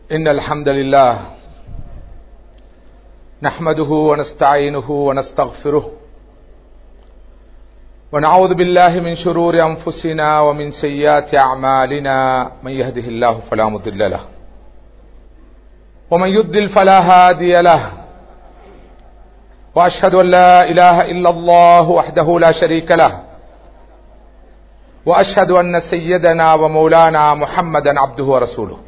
إن الحمد لله نحمده ونستعينه ونستغفره ونعوذ بالله من شرور أنفسنا ومن سيئات أعمالنا من يهده الله فلا مضل له ومن يضلل فلا هادي له وأشهد أن لا إله إلا الله وحده لا شريك له وأشهد أن سيدنا ومولانا محمدا عبده ورسوله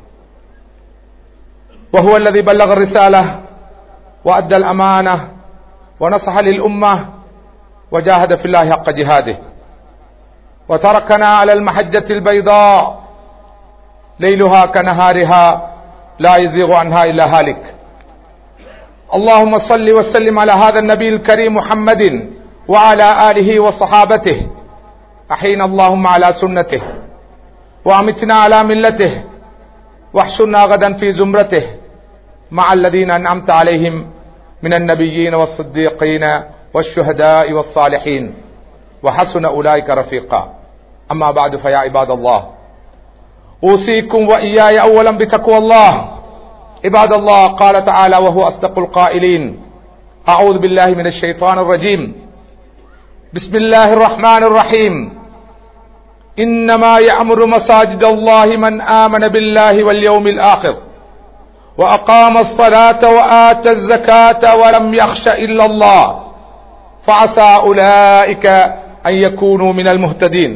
وهو الذي بلغ الرسالة وأدى الأمانة ونصح للأمة وجاهد في الله حق جهاده وتركنا على المحجة البيضاء ليلها كنهارها لا يزيغ عنها إلا هالك اللهم صل وسلم على هذا النبي الكريم محمد وعلى آله وصحابته أحينا اللهم على سنته وأمتنا على ملته واحشرنا غدا في زمرته مع الذين أنعمت عليهم من النبيين والصديقين والشهداء والصالحين وحسن أولئك رفيقا أما بعد فيا عباد الله أوصيكم وإياي أولا بتقوى الله عباد الله قال تعالى وهو أصدق القائلين أعوذ بالله من الشيطان الرجيم بسم الله الرحمن الرحيم إنما يعمر مساجد الله من آمن بالله واليوم الآخر وأقام الصلاة وآتى الزكاة ولم يخش إلا الله فعسى أولئك أن يكونوا من المهتدين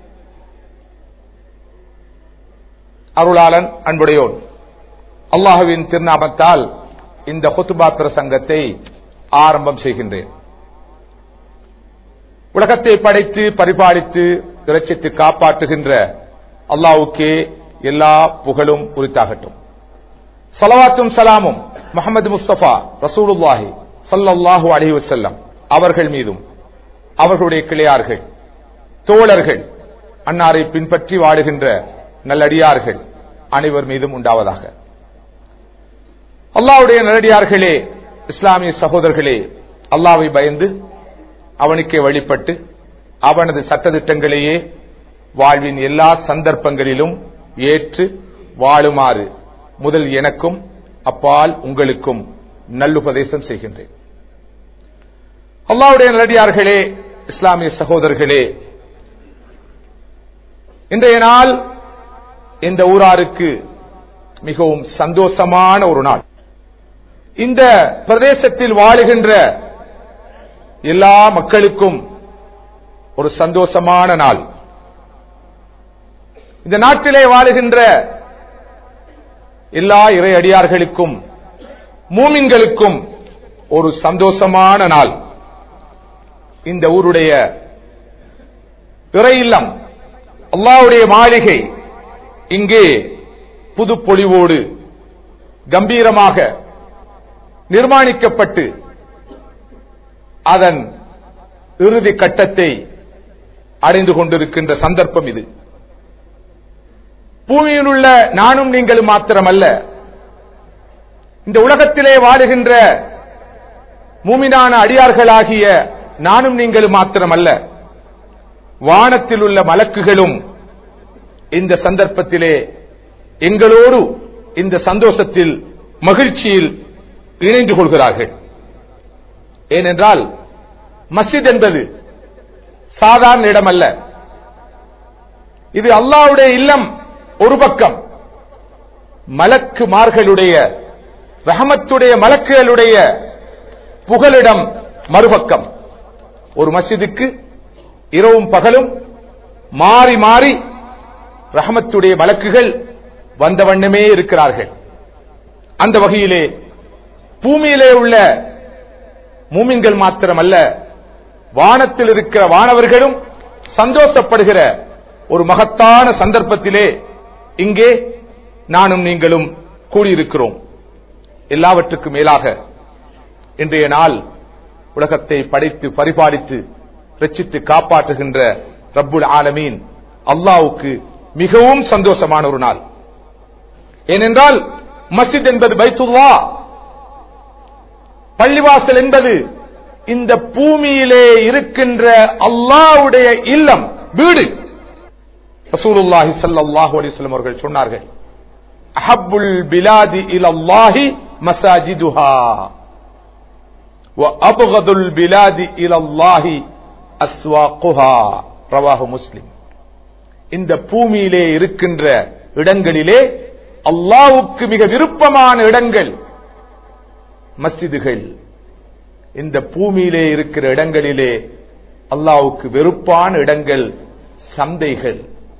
அருளாளன் அன்புடையோன் அல்லாஹுவின் திருநாமத்தால் இந்த குத்துபா பிரசங்கத்தை ஆரம்பம் செய்கின்றேன் உலகத்தை படைத்து பரிபாலித்து திரட்சித்து காப்பாற்றுகின்ற அல்லாவுக்கே எல்லா புகழும் உரித்தாகட்டும் சலவாத்தும் சலாமும் முகமது முஸ்தபா ரசூலுல்லாஹி சல்லல்லாஹு அலி வசல்லம் அவர்கள் மீதும் அவர்களுடைய கிளையார்கள் தோழர்கள் அன்னாரை பின்பற்றி வாழுகின்ற நல்லடியார்கள் அனைவர் மீதும் உண்டாவதாக அல்லாவுடைய நல்லடியார்களே இஸ்லாமிய சகோதரர்களே அல்லாவை பயந்து அவனுக்கே வழிபட்டு அவனது சட்டத்திட்டங்களையே வாழ்வின் எல்லா சந்தர்ப்பங்களிலும் ஏற்று வாழுமாறு முதல் எனக்கும் அப்பால் உங்களுக்கும் நல்லுபதேசம் செய்கின்றேன் அல்லாவுடைய நல்லடியார்களே இஸ்லாமிய சகோதரர்களே இன்றைய நாள் இந்த ஊராருக்கு மிகவும் சந்தோஷமான ஒரு நாள் இந்த பிரதேசத்தில் வாழுகின்ற எல்லா மக்களுக்கும் ஒரு சந்தோஷமான நாள் இந்த நாட்டிலே வாழுகின்ற எல்லா இறை அடியார்களுக்கும் மூமின்களுக்கும் ஒரு சந்தோஷமான நாள் இந்த ஊருடைய இறை இல்லம் அல்லாவுடைய மாளிகை இங்கே புது பொலிவோடு கம்பீரமாக நிர்மாணிக்கப்பட்டு அதன் இறுதி கட்டத்தை அடைந்து கொண்டிருக்கின்ற சந்தர்ப்பம் இது பூமியில் உள்ள நானும் நீங்களும் மாத்திரமல்ல இந்த உலகத்திலே வாழுகின்ற மூமினான அடியார்களாகிய நானும் நீங்களும் மாத்திரமல்ல வானத்தில் உள்ள மலக்குகளும் இந்த சந்தர்ப்பத்திலே எங்களோடு இந்த சந்தோஷத்தில் மகிழ்ச்சியில் இணைந்து கொள்கிறார்கள் ஏனென்றால் மஸ்ஜித் என்பது சாதாரண இடம் அல்ல இது அல்லாவுடைய இல்லம் ஒரு பக்கம் மலக்குமார்களுடைய ரஹமத்துடைய மலக்குகளுடைய புகலிடம் மறுபக்கம் ஒரு மஸ்ஜிதுக்கு இரவும் பகலும் மாறி மாறி ரஹமத்துடைய வழக்குகள் வந்த வண்ணமே இருக்கிறார்கள் அந்த வகையிலே பூமியிலே உள்ள மூமின்கள் மாத்திரமல்ல வானத்தில் இருக்கிற வானவர்களும் சந்தோஷப்படுகிற ஒரு மகத்தான சந்தர்ப்பத்திலே இங்கே நானும் நீங்களும் கூடியிருக்கிறோம் எல்லாவற்றுக்கும் மேலாக இன்றைய நாள் உலகத்தை படைத்து பரிபாலித்து ரச்சித்து காப்பாற்றுகின்ற ரப்புல் ஆலமீன் அல்லாவுக்கு மிகவும் சந்தோஷமான ஒரு நாள் ஏனென்றால் மஸ்ஜித் என்பது பைத்துல்லா பள்ளிவாசல் என்பது இந்த பூமியிலே இருக்கின்ற அல்லாவுடைய இல்லம் வீடு ரசூலுல்லாஹி ஸல்லல்லாஹு அலைஹி வஸல்லம் அவர்கள் சொன்னார்கள் அஹப்புல் பிலாதி இலல்லாஹி மசாஜிதுஹா وأبغض البلاد إلى الله أسواقها رواه مسلم இந்த பூமியிலே இருக்கின்ற இடங்களிலே அல்லாவுக்கு மிக விருப்பமான இடங்கள் மஸ்ஜிதுகள் இந்த பூமியிலே இருக்கிற இடங்களிலே அல்லாவுக்கு வெறுப்பான இடங்கள் சந்தைகள்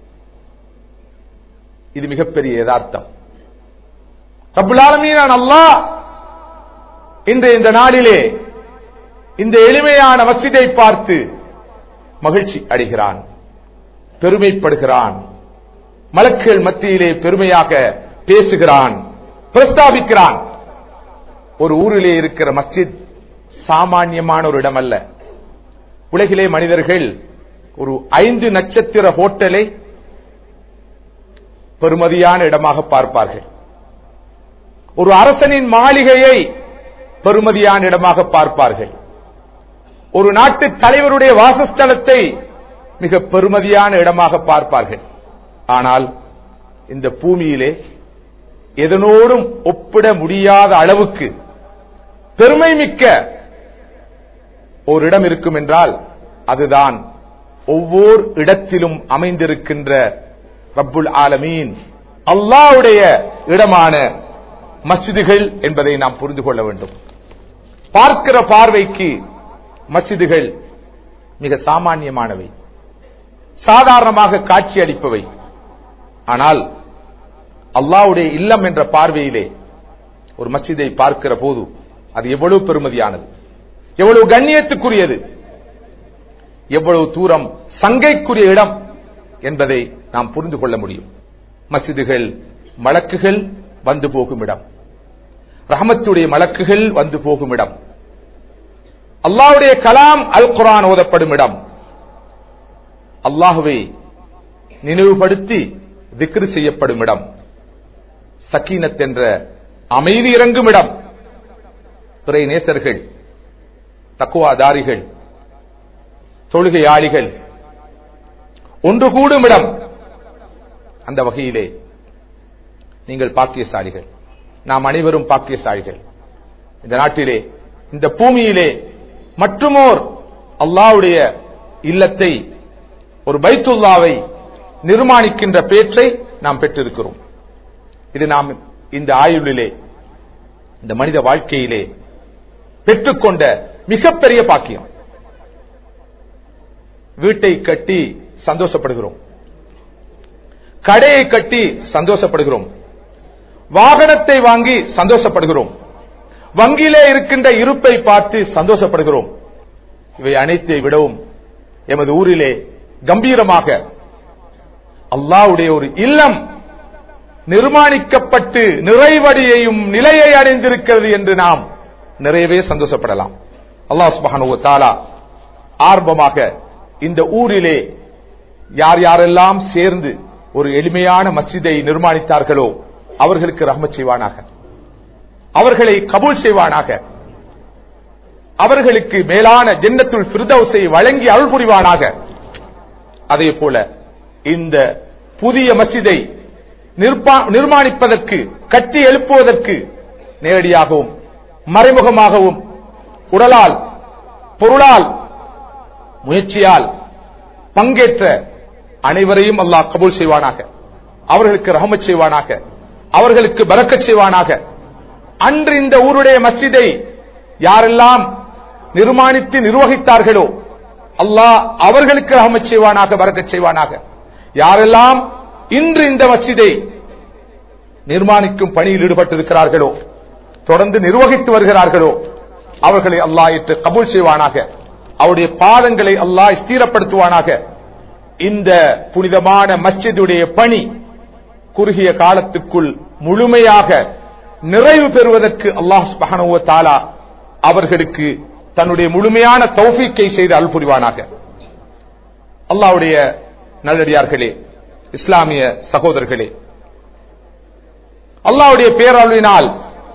இது மிகப்பெரிய யதார்த்தம் ரபுல்லாலமீனான் அல்லாஹ் இன்று இந்த நாளிலே இந்த எளிமையான மஸ்ஜிதை பார்த்து மகிழ்ச்சி அடைகிறான் பெருமைப்படுகிறான் மலக்குகள் மத்தியிலே பெருமையாக பேசுகிறான் பிரஸ்தாபிக்கிறான் ஒரு ஊரிலே இருக்கிற மஸ்ஜித் சாமானியமான ஒரு இடம் அல்ல உலகிலே மனிதர்கள் ஒரு ஐந்து நட்சத்திர ஹோட்டலை பெருமதியான இடமாக பார்ப்பார்கள் ஒரு அரசனின் மாளிகையை பெருமதியான இடமாக பார்ப்பார்கள் ஒரு நாட்டு தலைவருடைய வாசஸ்தலத்தை மிக பெருமதியான இடமாக பார்ப்பார்கள் ஆனால் இந்த பூமியிலே எதனோடும் ஒப்பிட முடியாத அளவுக்கு பெருமை மிக்க ஒரு இடம் இருக்கும் என்றால் அதுதான் ஒவ்வொரு இடத்திலும் அமைந்திருக்கின்ற ரப்புல் ஆலமீன் அல்லாவுடைய இடமான மஸ்ஜிதுகள் என்பதை நாம் புரிந்து கொள்ள வேண்டும் பார்க்கிற பார்வைக்கு மஸ்ஜிதுகள் மிக சாமானியமானவை சாதாரணமாக காட்சி அளிப்பவை ஆனால் அல்லாவுடைய இல்லம் என்ற பார்வையிலே ஒரு மஸ்ஜிதை பார்க்கிற போது அது எவ்வளவு பெருமதியானது எவ்வளவு கண்ணியத்துக்குரியது எவ்வளவு தூரம் சங்கைக்குரிய இடம் என்பதை நாம் புரிந்து கொள்ள முடியும் மஸ்ஜிதுகள் மலக்குகள் வந்து போகும் இடம் ரஹமத்துடைய மலக்குகள் வந்து போகும் இடம் அல்லாவுடைய கலாம் அல் குரான் ஓதப்படும் இடம் அல்லாஹுவை நினைவுபடுத்தி திக்ரு செய்யப்படும் இடம் சக்கீனத் என்ற அமைதி இறங்கும் இடம் துறை நேசர்கள் தக்குவாதாரிகள் தொழுகையாளிகள் ஒன்று கூடும் இடம் அந்த வகையிலே நீங்கள் பாக்கியசாலிகள் நாம் அனைவரும் பாக்கியசாலிகள் இந்த நாட்டிலே இந்த பூமியிலே மற்றுமோர் அல்லாவுடைய இல்லத்தை ஒரு பைத்துல்லாவை நிர்மாணிக்கின்ற பேற்றை நாம் பெற்றிருக்கிறோம் இது நாம் இந்த ஆயுளிலே இந்த மனித வாழ்க்கையிலே பெற்றுக்கொண்ட மிகப்பெரிய பாக்கியம் வீட்டை கட்டி சந்தோஷப்படுகிறோம் கடையை கட்டி சந்தோஷப்படுகிறோம் வாகனத்தை வாங்கி சந்தோஷப்படுகிறோம் வங்கியிலே இருக்கின்ற இருப்பை பார்த்து சந்தோஷப்படுகிறோம் இவை அனைத்தை விடவும் எமது ஊரிலே கம்பீரமாக அல்லாவுடைய ஒரு இல்லம் நிர்மாணிக்கப்பட்டு நிறைவடியையும் நிலையை அடைந்திருக்கிறது என்று நாம் நிறையவே சந்தோஷப்படலாம் அல்லாஹ் சுபஹானு தாலா ஆர்வமாக இந்த ஊரிலே யார் யாரெல்லாம் சேர்ந்து ஒரு எளிமையான மஸ்ஜிதை நிர்மாணித்தார்களோ அவர்களுக்கு ரஹ்மத் செய்வானாக அவர்களை கபூல் செய்வானாக அவர்களுக்கு மேலான ஜென்னத்துல் பிரதௌசை வழங்கி அருள் புரிவானாக அதே போல இந்த புதிய மஸ்ஜிதை நிர்மாணிப்பதற்கு கட்டி எழுப்புவதற்கு நேரடியாகவும் மறைமுகமாகவும் உடலால் பொருளால் முயற்சியால் பங்கேற்ற அனைவரையும் அல்லாஹ் கபூல் செய்வானாக அவர்களுக்கு ரஹமத் செய்வானாக அவர்களுக்கு பறக்கச் செய்வானாக அன்று இந்த ஊருடைய மஸ்ஜிதை யாரெல்லாம் நிர்மாணித்து நிர்வகித்தார்களோ அல்லாஹ் அவர்களுக்கு ரஹமத் செய்வானாக பறக்கச் செய்வானாக யாரெல்லாம் இன்று இந்த மஸ்ஜிதை நிர்மாணிக்கும் பணியில் ஈடுபட்டிருக்கிறார்களோ தொடர்ந்து நிர்வகித்து வருகிறார்களோ அவர்களை அல்லாஹ் ஏற்று கபூல் செய்வானாக அவருடைய பாதங்களை அல்லாஹ் ஸ்தீரப்படுத்துவானாக இந்த புனிதமான மஸ்ஜிதுடைய பணி குறுகிய காலத்துக்குள் முழுமையாக நிறைவு பெறுவதற்கு அல்லாஹ் சுபஹானுவ தாலா அவர்களுக்கு தன்னுடைய முழுமையான தௌஃபீக்கை செய்து அருள் புரிவானாக அல்லாவுடைய நல்லடியார்களே இஸ்லாமிய சகோதரர்களே அல்லாவுடைய பேரருளினால்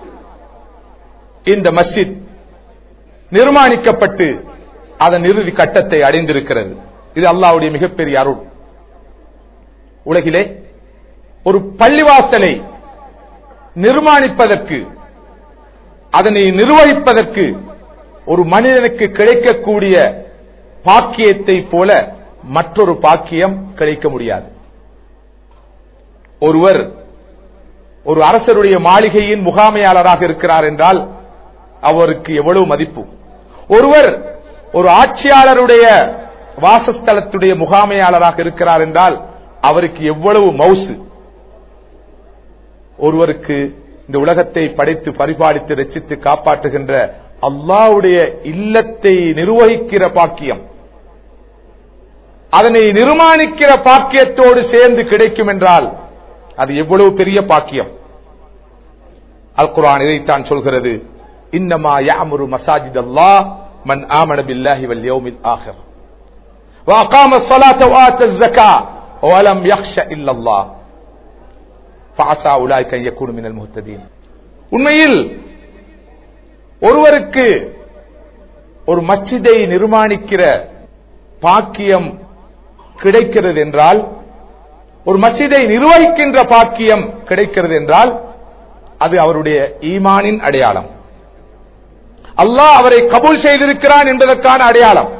இந்த மஸ்ஜித் நிர்மாணிக்கப்பட்டு அதன் இறுதி கட்டத்தை அடைந்திருக்கிறது இது அல்லாவுடைய மிகப்பெரிய அருள் உலகிலே ஒரு பள்ளிவாசலை நிர்மாணிப்பதற்கு அதனை நிர்வகிப்பதற்கு ஒரு மனிதனுக்கு கிடைக்கக்கூடிய பாக்கியத்தை போல மற்றொரு பாக்கியம் கிடைக்க முடியாது ஒருவர் ஒரு அரசருடைய மாளிகையின் முகாமையாளராக இருக்கிறார் என்றால் அவருக்கு எவ்வளவு மதிப்பு ஒருவர் ஒரு ஆட்சியாளருடைய வாசஸ்தலத்துடைய முகாமையாளராக இருக்கிறார் என்றால் அவருக்கு எவ்வளவு மவுசு ஒருவருக்கு இந்த உலகத்தை படைத்து பரிபாலித்து ரச்சித்து காப்பாற்றுகின்ற அல்லாவுடைய இல்லத்தை நிர்வகிக்கிற பாக்கியம் அதனை நிர்மாணிக்கிற பாக்கியத்தோடு சேர்ந்து கிடைக்கும் என்றால் அது எவ்வளவு பெரிய பாக்கியம் அல் குரான் இதைத்தான் சொல்கிறது இன்னமா யாமுரு மசாஜித் அல்லாஹ் மன் ஆமன பில்லாஹி வல் யௌமில் ஆகிர் وأقام الصلاة وآتى الزكاة ولم يخش إلا الله فعسى أولئك أن يكونوا من المهتدين உண்மையில் ஒருவருக்கு ஒரு மச்சிதை நிர்மாணிக்கிற பாக்கியம் கிடைக்கிறது என்றால் ஒரு மச்சிதை நிர்வகிக்கின்ற பாக்கியம் கிடைக்கிறது என்றால் அது அவருடைய ஈமானின் அடையாளம் அல்லாஹ் அவரை கபூல் செய்திருக்கிறான் என்பதற்கான அடையாளம்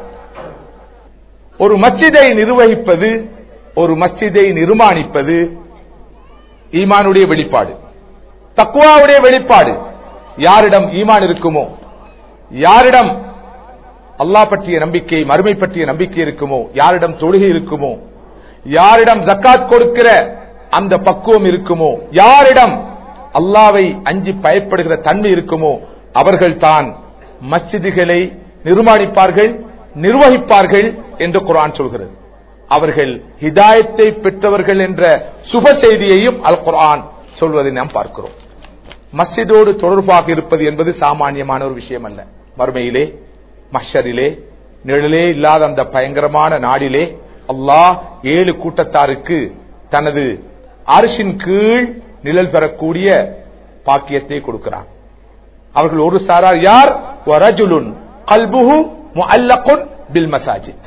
ஒரு மச்சிதை நிர்வகிப்பது ஒரு மச்சிதை நிர்மாணிப்பது ஈமானுடைய வெளிப்பாடு தக்குவாவுடைய வெளிப்பாடு யாரிடம் ஈமான் இருக்குமோ யாரிடம் அல்லாஹ் பற்றிய நம்பிக்கை மறுமை பற்றிய நம்பிக்கை இருக்குமோ யாரிடம் தொழுகை இருக்குமோ யாரிடம் ஜக்காத் கொடுக்கிற அந்த பக்குவம் இருக்குமோ யாரிடம் அல்லாவை அஞ்சி பயப்படுகிற தன்மை இருக்குமோ அவர்கள் தான் மச்சிதுகளை நிர்மாணிப்பார்கள் நிர்வகிப்பார்கள் என்று குரான் சொல்கிறது அவர்கள் ஹிதாயத்தை பெற்றவர்கள் என்ற சுப செய்தியையும் அல் குரான் சொல்வதை நாம் பார்க்கிறோம் மஸ்ஜிதோடு தொடர்பாக இருப்பது என்பது சாமானியமான ஒரு விஷயம் அல்ல மறுமையிலே மஷரிலே நிழலே இல்லாத அந்த பயங்கரமான நாடிலே அல்லாஹ் ஏழு கூட்டத்தாருக்கு தனது அரிசின் கீழ் நிழல் பெறக்கூடிய பாக்கியத்தை கொடுக்கிறான் அவர்கள் ஒரு சாரார் யார் வரஜுலுன் கல்புஹு முஅல்லகுன் பில் மசாஜித்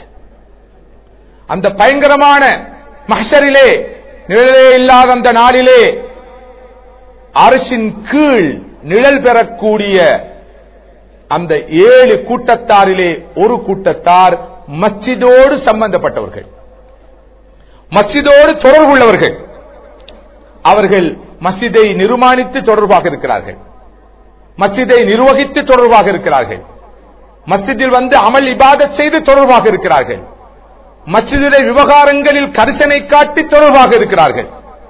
அந்த பயங்கரமான மஹரிலே நிழலே இல்லாத அந்த நாளிலே அரசின் கீழ் நிழல் பெறக்கூடிய அந்த ஏழு கூட்டத்தாரிலே ஒரு கூட்டத்தார் மச்சிதோடு சம்பந்தப்பட்டவர்கள் மச்சிதோடு தொடர்புள்ளவர்கள் அவர்கள் மசிதை நிர்மாணித்து தொடர்பாக இருக்கிறார்கள் மசிதை நிர்வகித்து தொடர்பாக இருக்கிறார்கள் மஸ்ஜிதில் வந்து அமல் இபாதத் செய்து தொடர்பாக இருக்கிறார்கள் மஸ்ஜிதுடைய விவகாரங்களில் கரிசனை காட்டி தொடர்பாக இருக்கிறார்கள்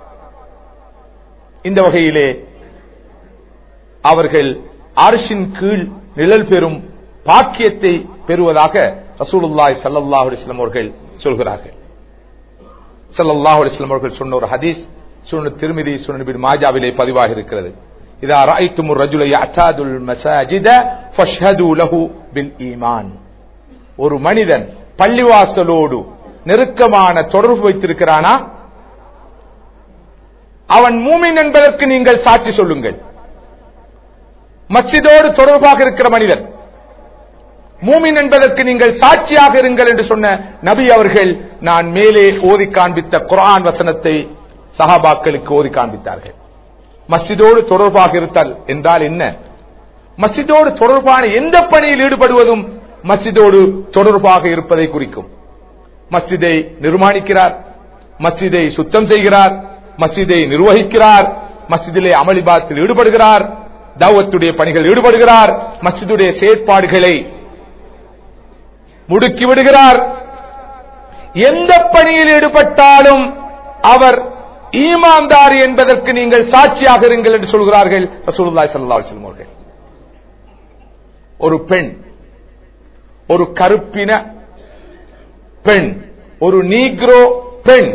இந்த வகையிலே அவர்கள் அரசின் கீழ் நிழல் பெறும் பாக்கியத்தை பெறுவதாக ரசூலுல்லாய் சல்லாஹ் அலிஸ்லாம் அவர்கள் சொல்கிறார்கள் சல்லாஹ் அலிஸ்லாம் அவர்கள் சொன்ன ஒரு ஹதீஸ் சுனு திருமிதி சுனபின் மாஜாவிலே பதிவாக இருக்கிறது இதா ராய்த்தும் ரஜுலை அத்தாதுல் மசாஜித ஃபஷ்ஹது லஹு பில் ஈமான் ஒரு மனிதன் பள்ளிவாசலோடு நெருக்கமான தொடர்பு வைத்திருக்கிறானா அவன் மூமின் என்பதற்கு நீங்கள் சாட்சி சொல்லுங்கள் மஸ்ஜிதோடு தொடர்பாக இருக்கிற மனிதன் மூமின் என்பதற்கு நீங்கள் சாட்சியாக இருங்கள் என்று சொன்ன நபி அவர்கள் நான் மேலே ஓதி காண்பித்த குரான் வசனத்தை சஹாபாக்களுக்கு ஓதி காண்பித்தார்கள் மஸ்ஜிதோடு தொடர்பாக இருத்தல் என்றால் என்ன மஸ்ஜிதோடு தொடர்பான எந்த பணியில் ஈடுபடுவதும் மஸ்ஜிதோடு தொடர்பாக இருப்பதை குறிக்கும் மஸ்ஜிதை நிர்மாணிக்கிறார் மஸ்ஜிதை சுத்தம் செய்கிறார் மஸ்ஜிதை நிர்வகிக்கிறார் மஸ்ஜிதிலே அமளிபாத்தில் ஈடுபடுகிறார் தாவத்துடைய பணிகள் ஈடுபடுகிறார் மஸ்ஜிதுடைய செயற்பாடுகளை முடுக்கி விடுகிறார் எந்த பணியில் ஈடுபட்டாலும் அவர் ஈமான்தாரி என்பதற்கு நீங்கள் சாட்சியாக இருங்கள் என்று சொல்கிறார்கள் ரசூலுல்லாஹி ஸல்லல்லாஹு அலைஹி வஸல்லம் அவர்கள் ஒரு பெண் ஒரு கருப்பின பெண் ஒரு நீக்ரோ பெண்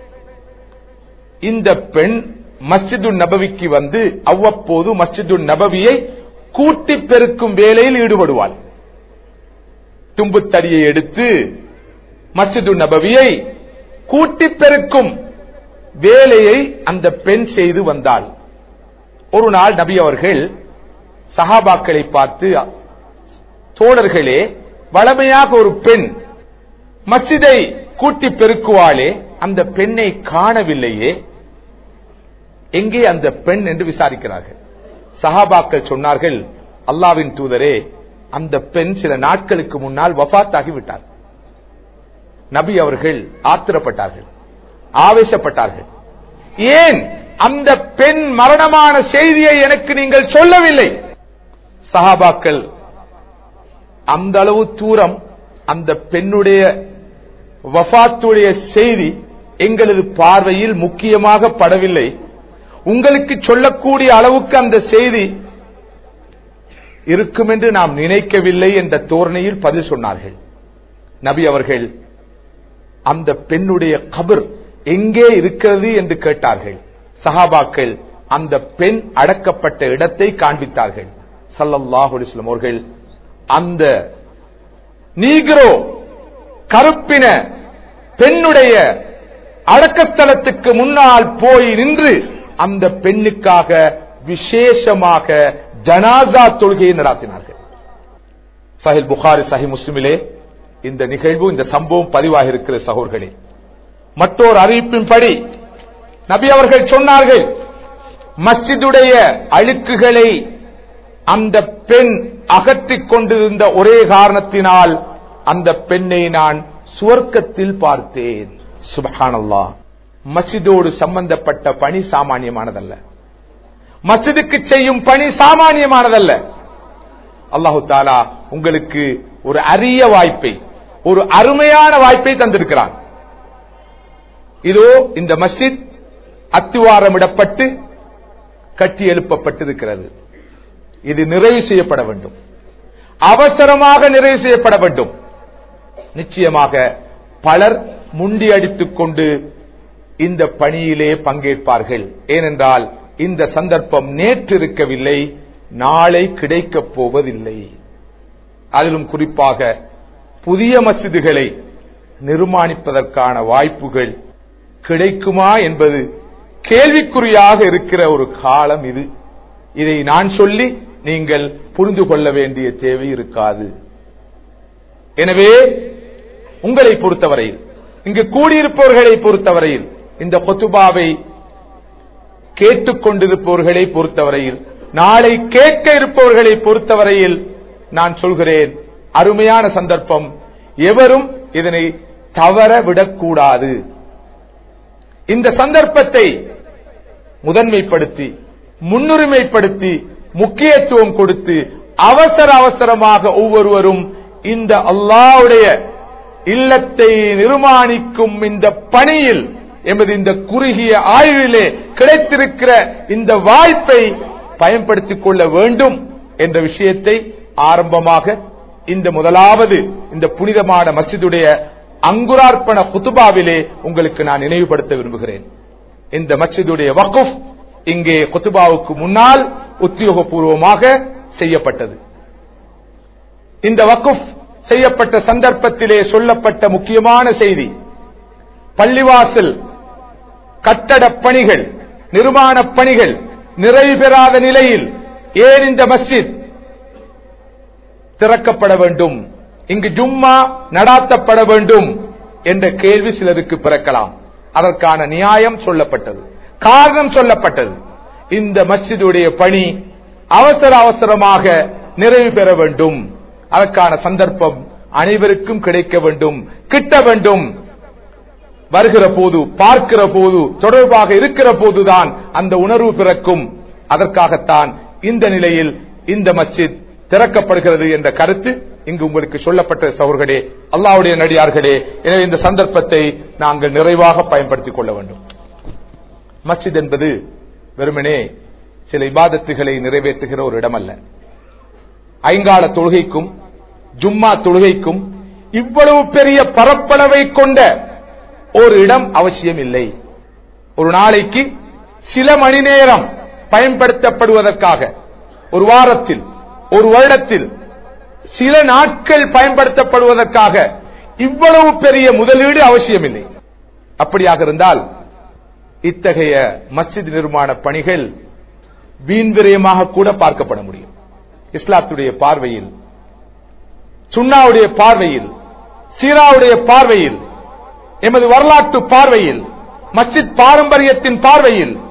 இந்த பெண் மஸ்ஜிது நபவிக்கு வந்து அவ்வப்போது மஸ்ஜிது நபவியை கூட்டி பெருக்கும் வேலையில் ஈடுபடுவாள் தும்புத்தடியை எடுத்து மஸ்ஜிது நபவியை கூட்டி பெருக்கும் வேலையை அந்த பெண் செய்து வந்தாள் ஒரு நாள் நபி அவர்கள் சஹாபாக்களை பார்த்து தோழர்களே வளமையாக ஒரு பெண் மஸ்ஜிதை கூட்டி பெருக்குவாளே அந்த பெண்ணை காணவில்லையே எங்கே அந்த பெண் என்று விசாரிக்கிறார்கள் சஹாபாக்கள் சொன்னார்கள் அல்லாவின் தூதரே அந்த பெண் சில நாட்களுக்கு முன்னால் வஃத்தாகி விட்டார் நபி அவர்கள் ஆத்திரப்பட்டார்கள் ஆவேசப்பட்டார்கள் ஏன் அந்த பெண் மரணமான செய்தியை எனக்கு நீங்கள் சொல்லவில்லை சஹாபாக்கள் அந்த அளவு தூரம் அந்த பெண்ணுடைய வஃத்துடைய செய்தி எங்களது பார்வையில் முக்கியமாக படவில்லை உங்களுக்கு சொல்லக்கூடிய அளவுக்கு அந்த செய்தி இருக்கும் என்று நாம் நினைக்கவில்லை என்ற தோரணையில் பதில் சொன்னார்கள் நபி அவர்கள் அந்த பெண்ணுடைய கபர் எங்கே இருக்கிறது என்று கேட்டார்கள் சஹாபாக்கள் அந்த பெண் அடக்கப்பட்ட இடத்தை காண்பித்தார்கள் சல்லல்லாஹு அலிஸ்லம் அவர்கள் அந்த நீக்ரோ கருப்பின பெண்ணுடைய அடக்கத்தலத்துக்கு முன்னால் போய் நின்று அந்த பெண்ணுக்காக விசேஷமாக ஜனாசா தொழுகையை நடாத்தினார்கள் சஹில் புகாரி சஹி முஸ்லிமிலே இந்த நிகழ்வு இந்த சம்பவம் பதிவாக இருக்கிற சகோர்களே மற்றொரு அறிவிப்பின்படி நபி அவர்கள் சொன்னார்கள் மஸ்ஜிதுடைய அழுக்குகளை அந்த பெண் அகற்றிக் கொண்டிருந்த ஒரே காரணத்தினால் அந்த பெண்ணை நான் சுவர்க்கத்தில் பார்த்தேன் சுபஹானல்லா மஸ்ஜிதோடு சம்பந்தப்பட்ட பணி சாமானியமானதல்ல மஸ்ஜிதுக்கு செய்யும் பணி சாமானியமானதல்ல அல்லாஹு தாலா உங்களுக்கு ஒரு அரிய வாய்ப்பை ஒரு அருமையான வாய்ப்பை தந்திருக்கிறான் இதோ இந்த மஸ்ஜித் அத்திவாரமிடப்பட்டு கட்டி எழுப்பப்பட்டிருக்கிறது இது நிறைவு செய்யப்பட வேண்டும் அவசரமாக நிறைவு செய்யப்பட வேண்டும் நிச்சயமாக பலர் முண்டி அடித்துக் கொண்டு இந்த பணியிலே பங்கேற்பார்கள் ஏனென்றால் இந்த சந்தர்ப்பம் நேற்று இருக்கவில்லை நாளை கிடைக்கப் போவதில்லை அதிலும் குறிப்பாக புதிய மசிதுகளை நிர்மாணிப்பதற்கான வாய்ப்புகள் கிடைக்குமா என்பது கேள்விக்குறியாக இருக்கிற ஒரு காலம் இது இதை நான் சொல்லி நீங்கள் புரிந்து கொள்ள வேண்டிய தேவை இருக்காது எனவே உங்களை பொறுத்தவரையில் இங்கு கூடியிருப்பவர்களை பொறுத்தவரையில் இந்த கொத்துபாவை கேட்டுக்கொண்டிருப்பவர்களை பொறுத்தவரையில் நாளை கேட்க இருப்பவர்களை பொறுத்தவரையில் நான் சொல்கிறேன் அருமையான சந்தர்ப்பம் எவரும் இதனை தவற விடக்கூடாது இந்த சந்தர்ப்பத்தை முதன்மைப்படுத்தி முன்னுரிமைப்படுத்தி முக்கியத்துவம் கொடுத்து அவசர அவசரமாக ஒவ்வொருவரும் இந்த அல்லாவுடைய இல்லத்தை நிர்மாணிக்கும் இந்த பணியில் எமது இந்த குறுகிய ஆய்விலே கிடைத்திருக்கிற இந்த வாய்ப்பை பயன்படுத்திக் கொள்ள வேண்டும் என்ற விஷயத்தை ஆரம்பமாக இந்த முதலாவது இந்த புனிதமான மஸ்ஜிதுடைய அங்குரார்ப்பண குத்துபாவிலே உங்களுக்கு நான் நினைவுபடுத்த விரும்புகிறேன் இந்த மஸ்ஜிதுடைய வக்குப் இங்கே குத்துபாவுக்கு முன்னால் உத்தியோகபூர்வமாக செய்யப்பட்டது இந்த வக்குப் செய்யப்பட்ட சந்தர்ப்பத்திலே சொல்லப்பட்ட முக்கியமான செய்தி பள்ளிவாசல் கட்டடப் பணிகள் நிர்மாணப் பணிகள் நிறைவு பெறாத நிலையில் ஏன் இந்த மஸ்ஜித் திறக்கப்பட வேண்டும் இங்கு ஜும்மா நடாத்தப்பட வேண்டும் என்ற கேள்வி சிலருக்கு பிறக்கலாம் அதற்கான நியாயம் சொல்லப்பட்டது காரணம் சொல்லப்பட்டது இந்த மஸ்ஜிதுடைய பணி அவசர அவசரமாக நிறைவு பெற வேண்டும் அதற்கான சந்தர்ப்பம் அனைவருக்கும் கிடைக்க வேண்டும் கிட்ட வேண்டும் வருகிற போது பார்க்கிற போது தொடர்பாக இருக்கிற போதுதான் அந்த உணர்வு பிறக்கும் அதற்காகத்தான் இந்த நிலையில் இந்த மஸ்ஜித் திறக்கப்படுகிறது என்ற கருத்து இங்கு உங்களுக்கு சொல்லப்பட்ட சவர்களே அல்லாவுடைய நடிகார்களே எனவே இந்த சந்தர்ப்பத்தை நாங்கள் நிறைவாக பயன்படுத்திக் கொள்ள வேண்டும் மஸ்ஜித் என்பது வெறுமனே சில இபாதத்துகளை நிறைவேற்றுகிற ஒரு இடம் அல்ல ஐங்கால தொழுகைக்கும் ஜும்மா தொழுகைக்கும் இவ்வளவு பெரிய பரப்பளவை கொண்ட ஒரு இடம் அவசியம் இல்லை ஒரு நாளைக்கு சில மணி நேரம் பயன்படுத்தப்படுவதற்காக ஒரு வாரத்தில் ஒரு வருடத்தில் சில நாட்கள் பயன்படுத்தப்படுவதற்காக இவ்வளவு பெரிய முதலீடு அவசியமில்லை அப்படியாக இருந்தால் இத்தகைய மஸ்ஜித் நிர்மாண பணிகள் வீண் விரயமாக கூட பார்க்கப்பட முடியும் இஸ்லாத்துடைய பார்வையில் சுண்ணாவுடைய பார்வையில் சீராவுடைய பார்வையில் எமது வரலாற்று பார்வையில் மஸ்ஜித் பாரம்பரியத்தின் பார்வையில்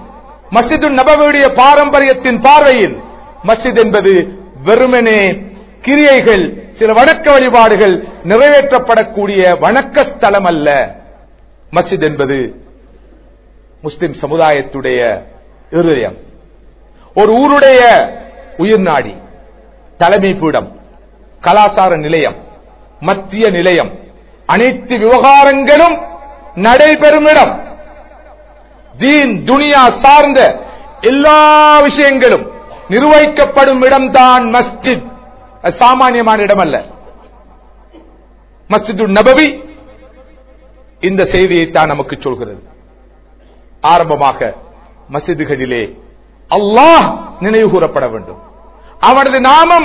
மஸ்ஜிது நபவியுடைய பாரம்பரியத்தின் பார்வையில் மஸ்ஜித் என்பது வெறுமனே கிரியைகள் சில வணக்க வழிபாடுகள் நிறைவேற்றப்படக்கூடிய வணக்க ஸ்தலம் அல்ல மஸ்ஜித் என்பது முஸ்லிம் சமுதாயத்துடைய இருதயம் ஒரு ஊருடைய உயிர் நாடி தலைமை பீடம் கலாசார நிலையம் மத்திய நிலையம் அனைத்து விவகாரங்களும் நடைபெறும் இடம் தீன் துனியா சார்ந்த எல்லா விஷயங்களும் நிர்வகிக்கப்படும் இடம்தான் மஸ்ஜித் அது சாமானியமான இடம் அல்ல மஸ்ஜிது நபவி இந்த செய்தியை தான் நமக்கு சொல்கிறது ஆரம்பமாக மசிதுகளிலே அல்லாஹ் நினைவு கூறப்பட வேண்டும் அவனது நாமம்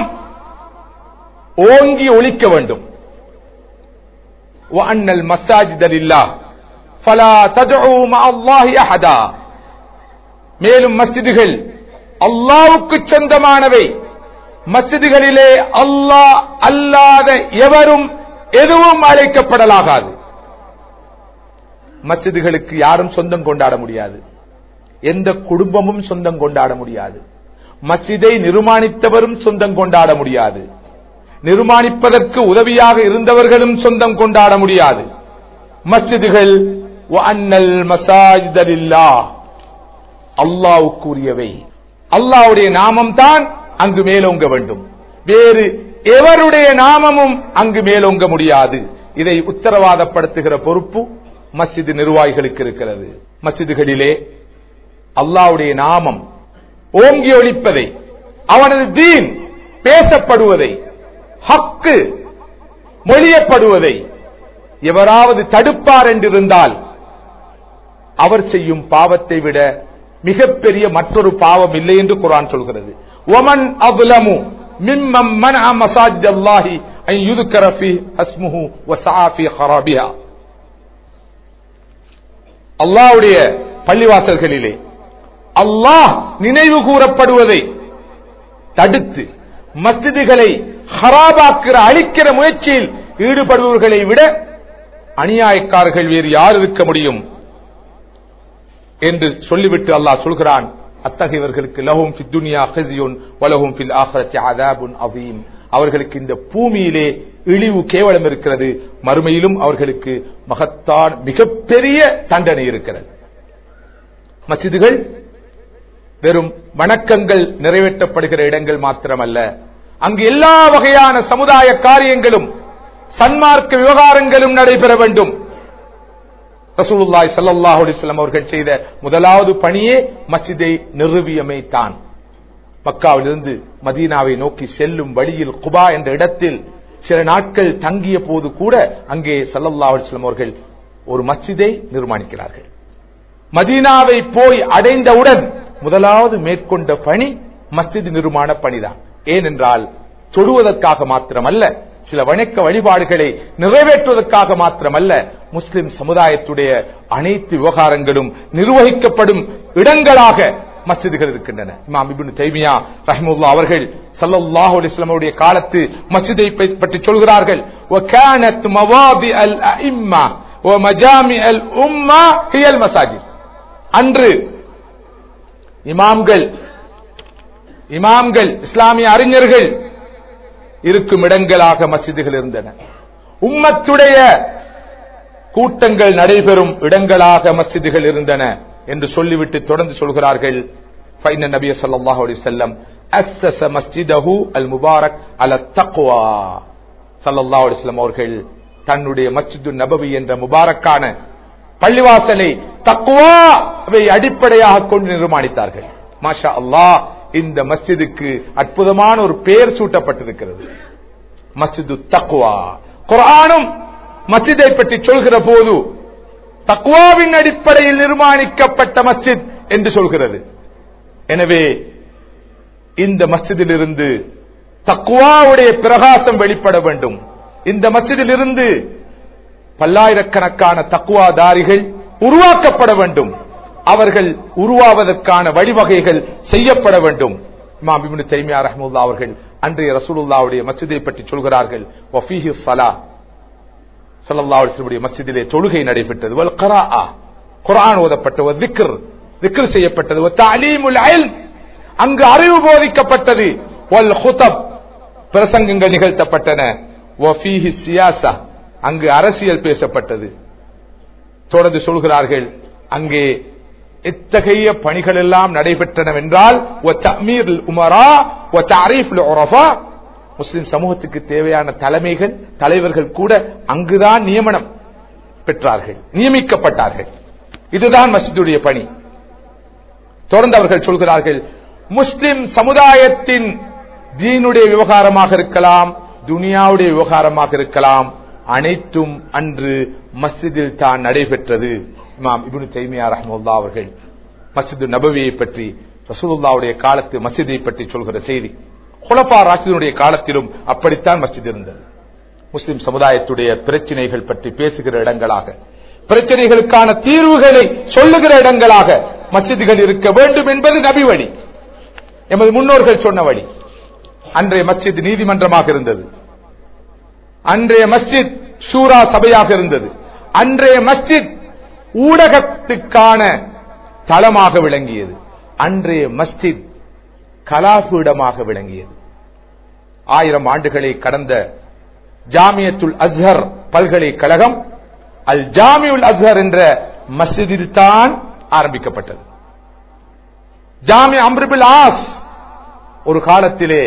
ஓங்கி ஒழிக்க வேண்டும் وأن المساجد لله فلا تدعوا مع الله أحدا மேலும் மஸ்ஜிதுகள் அல்லாவுக்கு சொந்தமானவை மஸ்ஜிதுகளிலே அல்லாஹ் அல்லாத எவரும் எதுவும் அழைக்கப்படலாகாது மஸ்ஜிதுகளுக்கு யாரும் சொந்தம் கொண்டாட முடியாது எந்த குடும்பமும் சொந்தம் கொண்டாட முடியாது மஸ்ஜிதை நிர்மாணித்தவரும் சொந்தம் கொண்டாட முடியாது நிர்மாணிப்பதற்கு உதவியாக இருந்தவர்களும் சொந்தம் கொண்டாட முடியாது மஸ்ஜிதுகள் அன்னல் மசாஜிதலில்லா அல்லாவுக்குரியவை அல்லாவுடைய நாமம் தான் அங்கு மேலோங்க வேண்டும் வேறு எவருடைய நாமமும் அங்கு மேலோங்க முடியாது இதை உத்தரவாதப்படுத்துகிற பொறுப்பு மஸ்ஜிது நிர்வாகிகளுக்கு இருக்கிறது மஸ்ஜிதுகளிலே அல்லாவுடைய நாமம் ஓங்கி ஒழிப்பதை அவனது தீன் பேசப்படுவதை ஹக்கு மொழியப்படுவதை எவராவது தடுப்பார் என்றிருந்தால் அவர் செய்யும் பாவத்தை விட மிகப்பெரிய மற்றொரு பாவம் இல்லை என்று குரான் சொல்கிறது ஒமன் அபுலமு மிம்மம் மன் மசாஜ் அல்லாஹி ஐ யுதுக்கர ஃபி ஹஸ்முஹு வஸஆ ஃபி ஹராபிஹா அல்லாஹ்வுடைய பள்ளிவாசல்களிலே அல்லாஹ் நினைவு கூறப்படுவதை தடுத்து மஸ்ஜிதுகளை ஹராபாக்குற அழிக்கிற முயற்சியில் ஈடுபடுபவர்களை விட அநியாயக்காரர்கள் வேறு யார் இருக்க முடியும் என்று சொல்லிவிட்டு அல்லாஹ் சொல்கிறான் அத்தகையவர்களுக்கு லஹும் ஃபி துனியா ஹிஸ்யுன் வலஹும் ஃபில் ஆഖിറത്തി அதாபுன் அவீம் அவர்களுக்கு இந்த பூமியிலே இழிவு கேவலம் இருக்கிறது மறுமையிலும் அவர்களுக்கு மகத்தான் மிகப்பெரிய தண்டனை இருக்கிறது மசிதுகள் வெறும் வணக்கங்கள் நிறைவேற்றப்படுகிற இடங்கள் மாத்திரமல்ல அங்கு எல்லா வகையான சமுதாய காரியங்களும் சன்மார்க்க விவகாரங்களும் நடைபெற வேண்டும் ரசூலுல்லாய் சல்லாஹ் அலிஸ்லாம் அவர்கள் செய்த முதலாவது பணியே மஸ்ஜிதை நிறுவியமை தான் மக்காவிலிருந்து மதீனாவை நோக்கி செல்லும் வழியில் குபா என்ற இடத்தில் சில நாட்கள் தங்கிய போது கூட அங்கே சல்லல்லா அலிஸ்லாம் அவர்கள் ஒரு மஸ்ஜிதை நிர்மாணிக்கிறார்கள் மதீனாவை போய் அடைந்தவுடன் முதலாவது மேற்கொண்ட பணி மஸ்ஜித் நிர்மாண பணிதான் ஏனென்றால் தொடுவதற்காக மாத்திரமல்ல சில வணக்க வழிபாடுகளை நிறைவேற்றுவதற்காக மாத்திரமல்ல முஸ்லிம் சமுதாயத்துடைய அனைத்து விவகாரங்களும் நிர்வகிக்கப்படும் இடங்களாக மஸ்ஜிதுகள் இருக்கின்றன இமாம் இப்னு தைமியா ரஹ்முல்லா அவர்கள் ஸல்லல்லாஹு அலைஹி வஸல்லம் உடைய காலத்து மஸ்ஜிதை பற்றி சொல்கிறார்கள் وكانت مواضع الائمه ومجامع الامه هي المساجد அன்று இமாம்கள் இமாம்கள் இஸ்லாமிய அறிஞர்கள் இருக்கும் இடங்களாக மஸ்ஜிதுகள் இருந்தன உம்மத்துடைய கூட்டங்கள் நடைபெறும் இடங்களாக மஸ்ஜிதுகள் இருந்தன என்று சொல்லிவிட்டு தொடர்ந்து சொல்கிறார்கள் ஃபைன நபிய ஸல்லல்லாஹு அலைஹி வஸல்லம் அஸ்ஸஸ மஸ்ஜிதஹு அல் முபாரக் அல தக்வா ஸல்லல்லாஹு அலைஹி வஸல்லம் அவர்கள் தன்னுடைய மஸ்ஜிது நபவி என்ற முபாரக்கான பள்ளிவாசலை தக்குவாவை அடிப்படையாக கொண்டு நிர்மாணித்தார்கள் மாஷா அல்லாஹ் இந்த மஸ்ஜிதுக்கு அற்புதமான ஒரு பெயர் சூட்டப்பட்டிருக்கிறது மஸ்ஜிது தக்குவா குரானும் மஸ்ஜிதை பற்றி சொல்கிற போது தக்குவாவின் அடிப்படையில் நிர்மாணிக்கப்பட்ட மஸ்ஜித் என்று சொல்கிறது எனவே இந்த மஸ்ஜிதிலிருந்து தக்குவாவுடைய பிரகாசம் வெளிப்பட வேண்டும் இந்த மஸ்ஜிதிலிருந்து பல்லாயிரக்கணக்கான தக்குவாதாரிகள் உருவாக்கப்பட வேண்டும் அவர்கள் உருவாவதற்கான வழிவகைகள் செய்யப்பட வேண்டும் இமாம் இப்னு தைமியா ரஹ்முல்லா அவர்கள் அன்றைய ரசூலுல்லாவுடைய மஸ்ஜிதை பற்றி சொல்கிறார்கள் வஃபீஹி ஸலா ஸல்லல்லாஹு அலைஹி வஸல்லம் மஸ்ஜிதிலே தொழுகை நடைபெற்றது வல் கராஆ குர்ஆன் ஓதப்பட்ட வ திக்ர் திக்ர் செய்யப்பட்டது ஒத்த அலீமுல் அயல் அங்கு அறிவு போதிக்கப்பட்டது ஒல் ஹுதப் பிரசங்கங்கள் நிகழ்த்தப்பட்டன வஃபீஹி சியாசா அங்கு அரசியல் பேசப்பட்டது தொடர்ந்து சொல்கிறார்கள் அங்கே எத்தகைய பணிகள் எல்லாம் நடைபெற்றனவென்றால் உமரா முஸ்லிம் சமூகத்துக்கு தேவையான தலைமைகள் தலைவர்கள் கூட அங்குதான் நியமனம் பெற்றார்கள் நியமிக்கப்பட்டார்கள் இதுதான் மஸ்ஜிதுடைய பணி தொடர்ந்து அவர்கள் சொல்கிறார்கள் முஸ்லிம் சமுதாயத்தின் தீனுடைய விவகாரமாக இருக்கலாம் துனியாவுடைய விவகாரமாக இருக்கலாம் அனைத்தும் அன்று மஸ்ஜிதில் தான் நடைபெற்றது இமாம் இபுனு தைமியா ரஹமுல்லா அவர்கள் மஸ்ஜிது நபவியை பற்றி ரசூலுல்லாவுடைய காலத்து மஸ்ஜிதை பற்றி சொல்கிற செய்தி குலப்பா ராசிதனுடைய காலத்திலும் அப்படித்தான் மஸ்ஜித் இருந்தது முஸ்லிம் சமுதாயத்துடைய பிரச்சனைகள் பற்றி பேசுகிற இடங்களாக பிரச்சனைகளுக்கான தீர்வுகளை சொல்லுகிற இடங்களாக மஸ்ஜிதுகள் இருக்க வேண்டும் என்பது நபி வழி எமது முன்னோர்கள் சொன்ன வழி அன்றைய மஸ்ஜித் நீதிமன்றமாக இருந்தது அன்றைய மஸ்ஜித் ஷூரா சபையாக இருந்தது அன்றைய மஸ்ஜித் ஊடகத்துக்கான தளமாக விளங்கியது அன்றைய மஸ்ஜித் கலாபீடமாக விளங்கியது ஆயிரம் ஆண்டுகளை கடந்த ஜாமியத்துல் அஸ்ஹர் பல்கலைக்கழகம் அல் ஜாமியுல் அஸ்ஹர் என்ற மஸ்ஜிதில் தான் ஆரம்பிக்கப்பட்டது ஜாமி அம்ருபில் ஆஸ் ஒரு காலத்திலே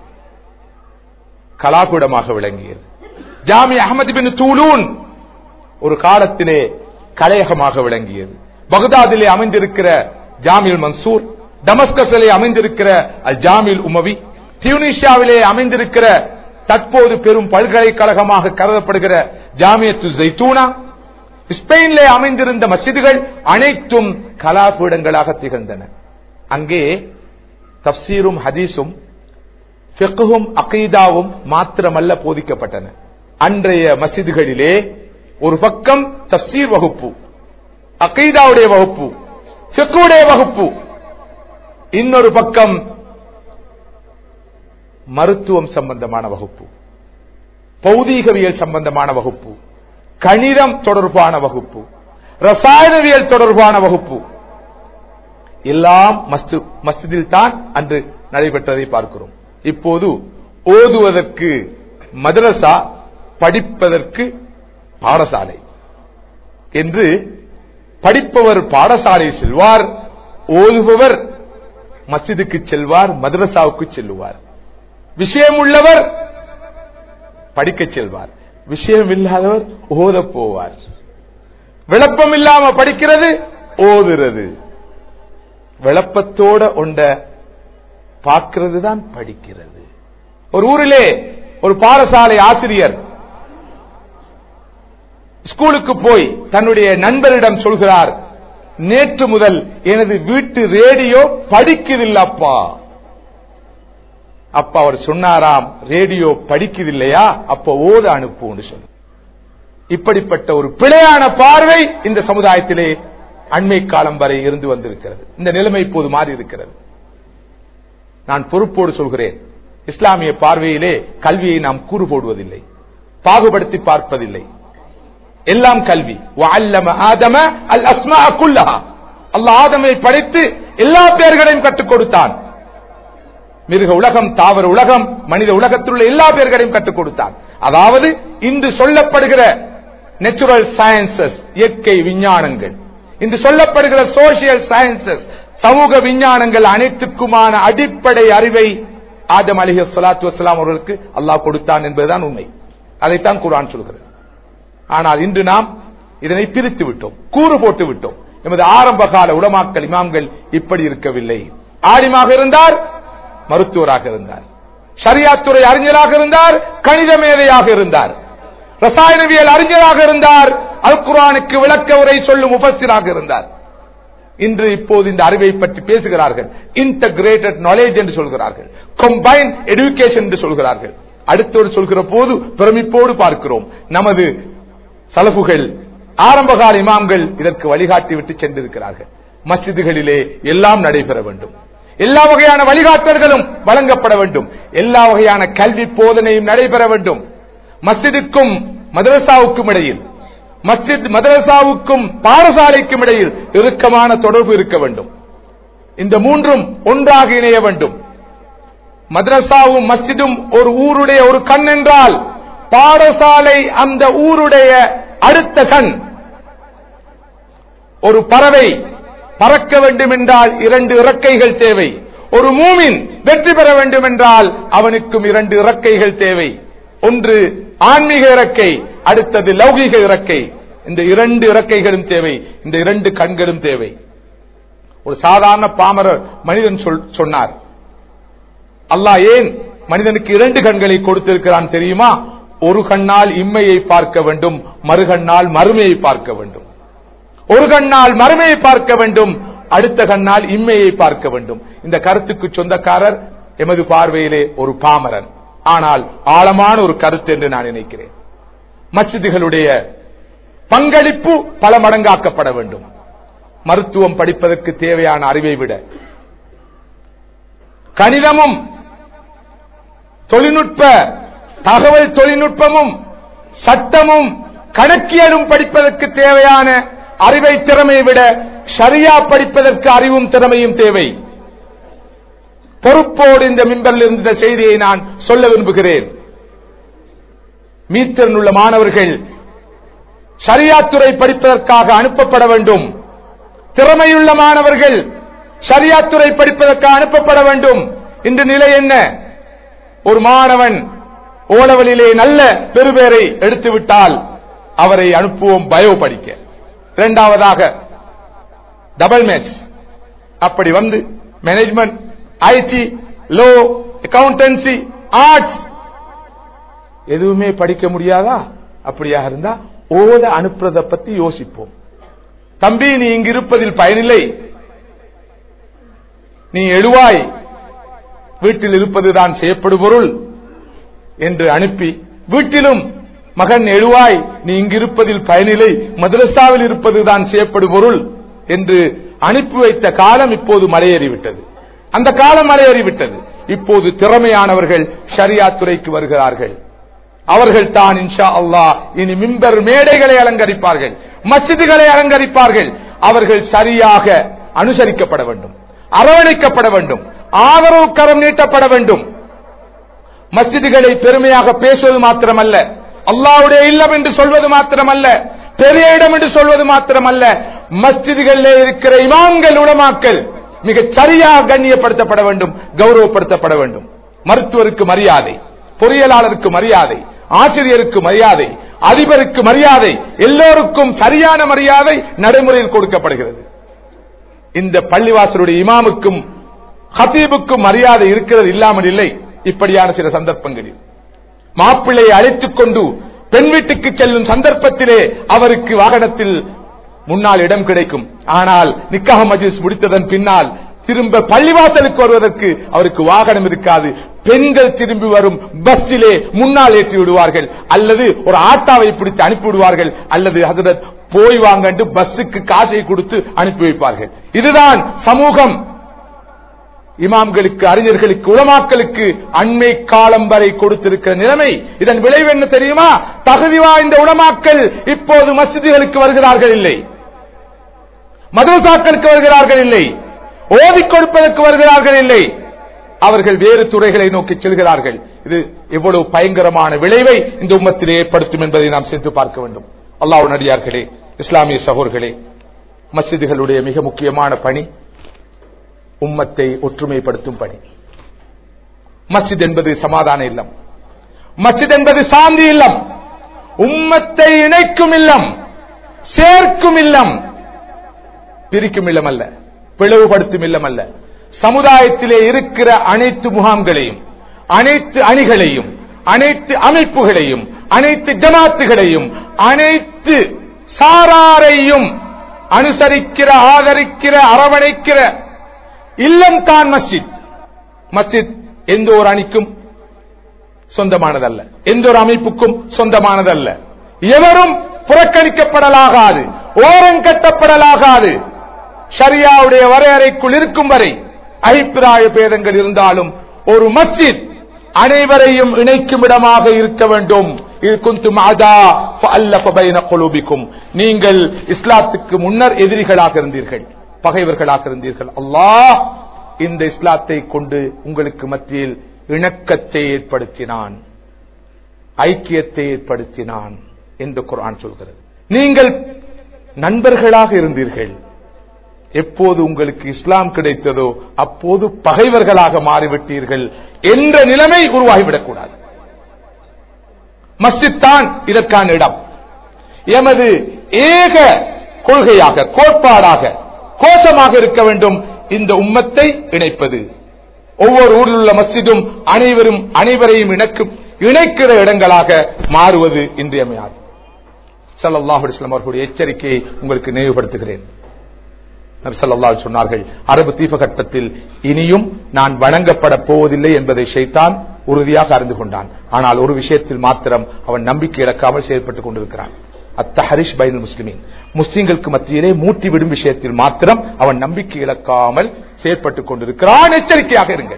கலாபீடமாக விளங்கியது ஜாமி அகமது பின் தூலூன் ஒரு காலத்திலே கலையகமாக விளங்கியது பகதாதிலே அமைந்திருக்கிற ஜாமில் மன்சூர் டமஸ்கஸிலே அமைந்திருக்கிற அல் ஜாமில் உமவி டியூனிஷியாவிலே அமைந்திருக்கிற தற்போது பெரும் பல்கலைக்கழகமாக கருதப்படுகிற ஜாமியத்து ஜெய்தூனா ஸ்பெயினிலே அமைந்திருந்த மசிதிகள் அனைத்தும் கலாபீடங்களாக திகழ்ந்தன அங்கே தப்சீரும் ஹதீஸும் ஃபிக்ஹும் அகீதாவும் மாத்திரமல்ல போதிக்கப்பட்டன அன்றைய மசிதிகளிலே ஒரு பக்கம் தப்சீர் வகுப்பு அகீதாவுடைய வகுப்பு ஃபிக்குடைய வகுப்பு இன்னொரு பக்கம் மருத்துவம் சம்பந்தமான வகுப்பு பௌதீகவியல் சம்பந்தமான வகுப்பு கணிதம் தொடர்பான வகுப்பு ரசாயனவியல் தொடர்பான வகுப்பு எல்லாம் மஸ்ஜிதில் தான் அன்று நடைபெற்றதை பார்க்கிறோம் இப்போது ஓதுவதற்கு மதரசா படிப்பதற்கு பாடசாலை என்று படிப்பவர் பாடசாலை செல்வார் ஓதுபவர் மஸ்ஜிதுக்கு செல்வார் மதரசாவுக்கு செல்லுவார் விஷயம் உள்ளவர் படிக்க செல்வார் விஷயம் இல்லாதவர் ஓத போவார் விளப்பம் இல்லாம படிக்கிறது ஓதுறது விளப்பத்தோட ஒண்ட பார்க்கிறது தான் படிக்கிறது ஒரு ஊரிலே ஒரு பாடசாலை ஆசிரியர் ஸ்கூலுக்கு போய் தன்னுடைய நண்பரிடம் சொல்கிறார் நேற்று முதல் எனது வீட்டு ரேடியோ படிக்குதில்லப்பா அப்ப அவர் சொன்னாராம் ரேடியோ படிக்குதில்லையா அப்ப ஓத அனுப்புன்னு சொல்லு இப்படிப்பட்ட ஒரு பிழையான பார்வை இந்த சமுதாயத்திலே அண்மை காலம் வரை இருந்து வந்திருக்கிறது இந்த நிலைமை இப்போது மாறி இருக்கிறது நான் பொறுப்போடு சொல்கிறேன் இஸ்லாமிய பார்வையிலே கல்வியை நாம் கூறு போடுவதில்லை பாகுபடுத்தி பார்ப்பதில்லை எல்லாம் கல்வி ஆதம அல் அஸ்மா குல்லஹா அல்லாஹ் ஆதமை படைத்து எல்லா பெயர்களையும் கற்றுக் கொடுத்தான் மிருக உலகம் தாவர உலகம் மனித உலகத்தில் உள்ள எல்லா பேர்களையும் கற்றுக் கொடுத்தான் அதாவது இன்று சொல்லப்படுகிற நேச்சுரல் சயின்சஸ் இயற்கை விஞ்ஞானங்கள் இன்று சொல்லப்படுகிற சோசியல் சயின்சஸ் சமூக விஞ்ஞானங்கள் அனைத்துக்குமான அடிப்படை அறிவை ஆதம் அலிஹி சலாத்து வலாம் அவர்களுக்கு அல்லாஹ் கொடுத்தான் என்பதுதான் உண்மை அதைத்தான் குரான் சொல்கிறது ஆனால் இன்று நாம் இதனை பிரித்து விட்டோம் கூறு போட்டு விட்டோம் எமது ஆரம்ப கால உலமாக்கல் இமாம்கள் இப்படி இருக்கவில்லை ஆலிமாக இருந்தார் மருத்துவராக இருந்தார் ஷரியாத்துறை அறிஞராக இருந்தார் கணித மேதையாக இருந்தார் ரசாயனவியல் அறிஞராக இருந்தார் அல் குரானுக்கு விளக்க உரை சொல்லும் உபஸ்திராக இருந்தார் இன்று இப்போது இந்த அறிவை பற்றி பேசுகிறார்கள் இன்டகிரேட்டட் நாலேஜ் என்று சொல்கிறார்கள் கம்பைன் எடுக்கேஷன் என்று சொல்கிறார்கள் அடுத்தவர் சொல்கிற போது பிரமிப்போடு பார்க்கிறோம் நமது சலபுகள் ஆரம்பகால இமாம்கள் இதற்கு வழிகாட்டி விட்டு சென்றிருக்கிறார்கள் மஸ்ஜிதுகளிலே எல்லாம் நடைபெற வேண்டும் எல்லா வகையான வழிகாட்டல்களும் வழங்கப்பட வேண்டும் எல்லா வகையான கல்வி போதனையும் நடைபெற வேண்டும் மஸ்ஜிதுக்கும் மதரசாவுக்கும் இடையில் மஸ்ஜித் மதரசாவுக்கும் பாடசாலைக்கும் இடையில் இறுக்கமான தொடர்பு இருக்க வேண்டும் இந்த மூன்றும் ஒன்றாக இணைய வேண்டும் மதரசாவும் மஸ்ஜிதும் ஒரு ஊருடைய ஒரு கண் என்றால் பாடசாலை அந்த ஊருடைய அடுத்த கண் ஒரு பறவை பறக்க வேண்டும் என்றால் இரண்டு இறக்கைகள் தேவை ஒரு மூமின் வெற்றி பெற வேண்டும் என்றால் அவனுக்கும் இரண்டு இறக்கைகள் தேவை ஒன்று ஆன்மீக இறக்கை அடுத்தது லௌகிக இறக்கை இந்த இரண்டு இறக்கைகளும் தேவை இந்த இரண்டு கண்களும் தேவை ஒரு சாதாரண பாமர மனிதன் சொல்- சொன்னார் அல்லாஹ் ஏன் மனிதனுக்கு இரண்டு கண்களை கொடுத்திருக்கிறான் தெரியுமா ஒரு கண்ணால் இம்மையை பார்க்க வேண்டும் மறுகண்ணால் மறுமையை பார்க்க வேண்டும் ஒரு கண்ணால் மறுமையை பார்க்க வேண்டும் அடுத்த கண்ணால் இம்மையை பார்க்க வேண்டும் இந்த கருத்துக்கு சொந்தக்காரர் எமது பார்வையிலே ஒரு பாமரன் ஆனால் ஆழமான ஒரு கருத்து என்று நான் நினைக்கிறேன் மஸ்ஜிதுகளுடைய பங்களிப்பு பல மடங்காக்கப்பட வேண்டும் மருத்துவம் படிப்பதற்கு தேவையான அறிவை விட கணிதமும் தொழில்நுட்ப தகவல் தொழில்நுட்பமும் சட்டமும் கணக்கியலும் படிப்பதற்கு தேவையான அறிவை திறமையை விட ஷரியா படிப்பதற்கு அறிவும் திறமையும் தேவை பொறுப்போடு இந்த மிம்பரில் இருந்த செய்தியை நான் சொல்ல விரும்புகிறேன் மீத்திறன் உள்ள மாணவர்கள் ஷரியாத்துறை படிப்பதற்காக அனுப்பப்பட வேண்டும் திறமையுள்ள மாணவர்கள் ஷரியாத்துறை படிப்பதற்காக அனுப்பப்பட வேண்டும் இந்த நிலை என்ன ஒரு மாணவன் ஓலவலிலே நல்ல பெருபேரை எடுத்துவிட்டால் அவரை அனுப்புவோம் பயோ படிக்க இரண்டாவதாக டபுள் மேட்ச் அப்படி வந்து management IT law accountancy arts எதுவுமே படிக்க முடியாதா அப்படியாக இருந்தா ஓத அனுப்புறத பத்தி யோசிப்போம் தம்பி நீ இங்கு இருப்பதில் பயனில்லை நீ எழுவாய் வீட்டில் இருப்பதுதான் செய்யப்படு பொருள் என்று அனுப்பி வீட்டிலும் மகன் எழுவாய் நீ இங்கிருப்பதில் பயனில்லை மதரசாவில் இருப்பதுதான் செய்யப்படு பொருள் என்று அனுப்பி வைத்த காலம் இப்போது மலையேறிவிட்டது அந்த காலம் மலையேறிவிட்டது இப்போது திறமையானவர்கள் ஷரியா துறைக்கு வருகிறார்கள் அவர்கள் தான் இன்ஷா அல்லாஹ் இனி மிம்பர் மேடைகளை அலங்கரிப்பார்கள் மஸ்ஜிதுகளை அலங்கரிப்பார்கள் அவர்கள் சரியாக அனுசரிக்கப்பட வேண்டும் அரவணைக்கப்பட வேண்டும் ஆதரவு கரம் நீட்டப்பட வேண்டும் மஸ்ஜிதுகளை பெருமையாக பேசுவது மாத்திரமல்ல அல்லாவுடைய இல்லம் என்று சொல்வது மாத்திரமல்ல பெரிய இடம் என்று சொல்வது மாத்திரமல்ல மஸ்ஜிதுகளிலே இருக்கிற இமாம்கள் உலமாக்கள் மிக சரியாக கண்ணியப்படுத்தப்பட வேண்டும் கௌரவப்படுத்தப்பட வேண்டும் மருத்துவருக்கு மரியாதை பொறியியலாளருக்கு மரியாதை ஆசிரியருக்கு மரியாதை அதிபருக்கு மரியாதை எல்லோருக்கும் சரியான மரியாதை நடைமுறையில் கொடுக்கப்படுகிறது இந்த பள்ளிவாசலுடைய இமாமுக்கும் ஹத்தீபுக்கும் மரியாதை இருக்கிறது இல்லாமல் இல்லை இப்படியான சில சந்தர்ப்பங்களில் மாப்பிள்ளையை அழைத்துக் கொண்டு பெண் வீட்டுக்கு செல்லும் சந்தர்ப்பத்திலே அவருக்கு வாகனத்தில் முன்னால் இடம் கிடைக்கும் ஆனால் நிக்காக மஜிஸ் முடித்ததன் பின்னால் திரும்ப பள்ளிவாசலுக்கு வருவதற்கு அவருக்கு வாகனம் இருக்காது பெண்கள் திரும்பி வரும் பஸ்ஸிலே முன்னால் ஏற்றி விடுவார்கள் அல்லது ஒரு ஆட்டாவை பிடித்து அனுப்பி விடுவார்கள் அல்லது ஹசரத் போய் வாங்கண்டு பஸ்ஸுக்கு காசை கொடுத்து அனுப்பி வைப்பார்கள் இதுதான் சமூகம் இமாம்களுக்கு அறிஞர்களுக்கு உலமாக்களுக்கு அண்மை காலம் வரை கொடுத்திருக்கிற நிலைமை இதன் விளைவு என்ன தெரியுமா தகுதி வாய்ந்த உலமாக்கள் இப்போது மசிதிகளுக்கு வருகிறார்கள் இல்லை மதரசாக்களுக்கு வருகிறார்கள் இல்லை ஓதிக் கொடுப்பதற்கு வருகிறார்கள் இல்லை அவர்கள் வேறு துறைகளை நோக்கி செல்கிறார்கள் இது எவ்வளவு பயங்கரமான விளைவை இந்த உம்மத்திலே ஏற்படுத்தும் என்பதை நாம் சேர்த்து பார்க்க வேண்டும் அல்லாஹ் நடிகார்களே இஸ்லாமிய சகோர்களே மசிதிகளுடைய மிக முக்கியமான பணி உம்மத்தை ஒற்றுமைப்படுத்தும் பணி மஸ்ஜித் என்பது சமாதான இல்லம் மஸ்ஜித் என்பது சாந்தி இல்லம் உம்மத்தை இணைக்கும் இல்லம் சேர்க்கும் இல்லம் பிரிக்கும் இல்லம் அல்ல பிளவுபடுத்தும் இல்லம் அல்ல சமுதாயத்திலே இருக்கிற அனைத்து முகாம்களையும் அனைத்து அணிகளையும் அனைத்து அமைப்புகளையும் அனைத்து ஜமாத்துகளையும் அனைத்து சாராரையும் அனுசரிக்கிற ஆதரிக்கிற அரவணைக்கிற இல்லம் தான் மஸ்ஜித் மஸ்ஜித் எந்த ஒரு அணிக்கும் சொந்தமானதல்ல எந்த ஒரு அமைப்புக்கும் சொந்தமானதல்ல எவரும் புறக்கணிக்கப்படலாகாது ஓரம் கட்டப்படலாகாது ஷரியாவுடைய வரையறைக்குள் இருக்கும் வரை அபிப்பிராய பேதங்கள் இருந்தாலும் ஒரு மஸ்ஜித் அனைவரையும் இணைக்கும் இடமாக இருக்க வேண்டும் இது குந்தும் அதா ஃபஅல்லஃப பைன குலூபிக்கும் நீங்கள் இஸ்லாத்துக்கு முன்னர் எதிரிகளாக இருந்தீர்கள் பகைவர்களாக இருந்தீர்கள் அல்லாஹ் இந்த இஸ்லாத்தை கொண்டு உங்களுக்கு மத்தியில் இணக்கத்தை ஏற்படுத்தினான் ஐக்கியத்தை ஏற்படுத்தினான் என்று குர்ஆன் சொல்கிறது நீங்கள் நண்பர்களாக இருந்தீர்கள் எப்போது உங்களுக்கு இஸ்லாம் கிடைத்ததோ அப்போது பகைவர்களாக மாறிவிட்டீர்கள் என்ற நிலைமை உருவாகிவிடக்கூடாது மஸ்ஜித் தான் இதற்கான இடம் எமது ஏக கொள்கையாக கோட்பாடாக கோஷமாக இருக்க வேண்டும் இந்த உம்மத்தை இணைப்பது ஒவ்வொரு ஊரில் உள்ள மஸ்ஜிதும் அனைவரும் அனைவரையும் இணைக்கும் இணைக்கிற இடங்களாக மாறுவது இன்றியமையாது ஸல்லல்லாஹு அலைஹி வஸல்லம் அவர்களுடைய எச்சரிக்கையை உங்களுக்கு நினைவுபடுத்துகிறேன் நபி ஸல்லல்லாஹு அலைஹி சொன்னார்கள் அரபு தீபகற்பத்தில் இனியும் நான் வணங்கப்பட போவதில்லை என்பதை ஷைத்தான் உறுதியாக அறிந்து கொண்டான் ஆனால் ஒரு விஷயத்தில் மாத்திரம் அவன் நம்பிக்கை இழக்காமல் செயல்பட்டுக் கொண்டிருக்கிறான் அத்தஹரிஷ் பைனல் முஸ்லிமின் முஸ்லிம்களுக்கு மத்தியிலே மூட்டிவிடும் விஷயத்தில் மாத்திரம் அவன் நம்பிக்கை இழக்காமல் செயல்பட்டுக் கொண்டிருக்கிறான் எச்சரிக்கையாக இருங்கள்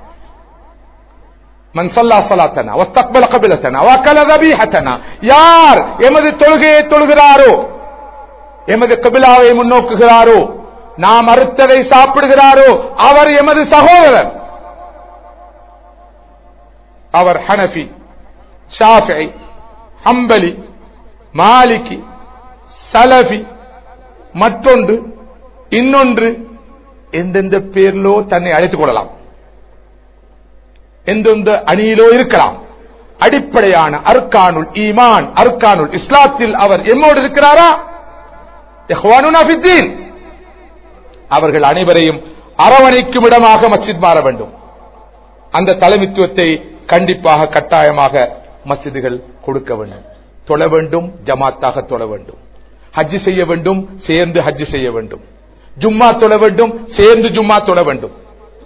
மன் சல்லா சலாத்தனா வஸ்தக்பல கபிலத்தனா வக்கல தபீஹத்தனா யார் எமது தொழுகையை தொழுகிறாரோ எமது கபிலாவை முன்னோக்குகிறாரோ நாம் அறுத்ததை சாப்பிடுகிறாரோ அவர் எமது சகோதரர் அவர் ஹனஃபி ஷாஃபி ஹம்பலி மாலிகி சலபி மற்றொன்று இன்னொன்று எந்தெந்த பேரிலோ தன்னை அழைத்துக் கொள்ளலாம் எந்தெந்த அணியிலோ இருக்கலாம் அடிப்படையான அர்கானுல் ஈமான் அர்கானுல் இஸ்லாத்தில் அவர் எம்மோடு இருக்கிறாரா இஹ்வானுனா ஃபித்தீன். அவர்கள் அனைவரையும் அரவணைக்கும் இடமாக மஸ்ஜித் மாற வேண்டும் அந்த தலைமைத்துவத்தை கண்டிப்பாக கட்டாயமாக மஸ்ஜிதுகள் கொடுக்க வேண்டும் தொழ வேண்டும் ஜமாத்தாக தொழ வேண்டும் ஹஜ் செய்ய வேண்டும் சேர்ந்து ஹஜ் செய்ய வேண்டும் ஜும்மா தொழ வேண்டும் சேர்ந்து ஜும்மா தொழ வேண்டும்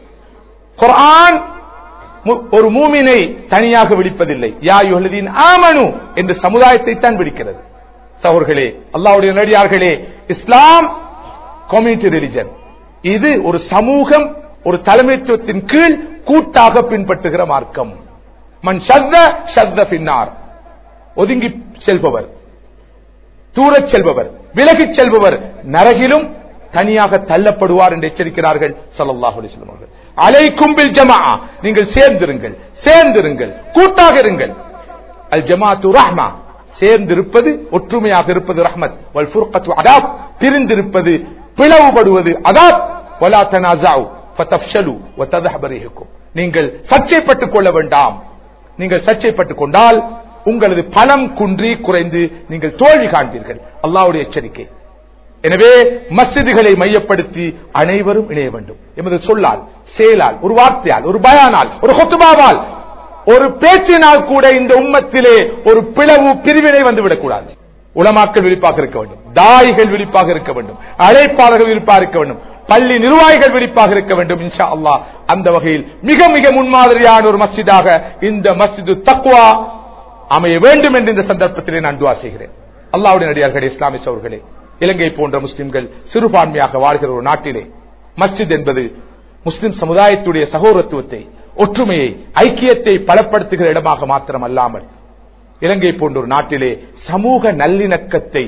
குர்ஆன் மு- ஒரு மூமினை தனியாக விழிப்பதில்லை யா யுஹல்லதீன் ஆமனு என்று சமுதாயத்தை தான் விழிக்கிறது சகோர்களே அல்லாஹ்வுடைய நடிகார்களே இஸ்லாம் கம்யூனிட்டி ரிலிஜன் இது ஒரு சமூகம் ஒரு தலைமைத்துவத்தின் கீழ் கூட்டாக பின்பற்றுகிற மார்க்கம் மண் சத்த சத்த பின்னார் ஒதுங்கி செல்பவர் தூரச் செல்பவர் விலகிச் செல்பவர் நரகிலும் தனியாக தள்ளப்படுவார் என்று எச்சரிக்கிறார்கள் ஸல்லல்லாஹு அலைஹி வஸல்லம் அவர்கள் அலைக்கும் பில் ஜமாஅ நீங்கள் சேர்ந்திருங்கள் சேர்ந்திருங்கள் கூட்டாக இருங்கள் அல் ஜமாத்து ரஹ்மா சேர்ந்திருப்பது ஒற்றுமையாக இருப்பது ரஹ்மத் வல் ஃபுர்கத்து அதாப் பிரிந்திருப்பது பிளவுபடுவது அதாப் வலா தனாஸாஉ ஃபதஃப்ஷலு வதذهب ريحكم நீங்கள் சர்ச்சைப்பட்டுக் கொள்ள வேண்டாம் நீங்கள் சர்ச்சைப்பட்டுக் கொண்டால் உங்களது பலம் குன்றி குறைந்து நீங்கள் தோல்வி காண்பீர்கள் அல்லாஹ்வுடைய எச்சரிக்கை எனவே மஸ்ஜிதுகளை மையப்படுத்தி அனைவரும் இணைய வேண்டும் எமது சொல்லால் செயலால் ஒரு வார்த்தையால் ஒரு பயானால் ஒரு கொத்துபாவால் ஒரு பேச்சினால் கூட இந்த உம்மத்திலே ஒரு பிளவு பிரிவினை வந்துவிடக் கூடாது உலமாக்கள் விழிப்பாக இருக்க வேண்டும் தாய்கள் விழிப்பாக இருக்க வேண்டும் அழைப்பாளர்கள் விழிப்பாக இருக்க வேண்டும் பள்ளி நிர்வாகிகள் விழிப்பாக இருக்க வேண்டும் இன்ஷா அல்லாஹ் அந்த வகையில் மிக மிக முன்மாதிரியான ஒரு மஸ்ஜிதாக இந்த மஸ்ஜிது தக்வா அமைய வேண்டும் என்று இந்த சந்தர்ப்பத்திலே நான் துவா செய்கிறேன் அல்லாவுடைய நடிகார்களே இஸ்லாமிய சோர்களே இலங்கை போன்ற முஸ்லிம்கள் சிறுபான்மையாக வாழ்கிற ஒரு நாட்டிலே மஸ்ஜித் என்பது முஸ்லிம் சமுதாயத்துடைய சகோதரத்துவத்தை ஒற்றுமையை ஐக்கியத்தை பலப்படுத்துகிற இடமாக மாத்திரம் அல்லாமல் இலங்கை போன்ற ஒரு நாட்டிலே சமூக நல்லிணக்கத்தை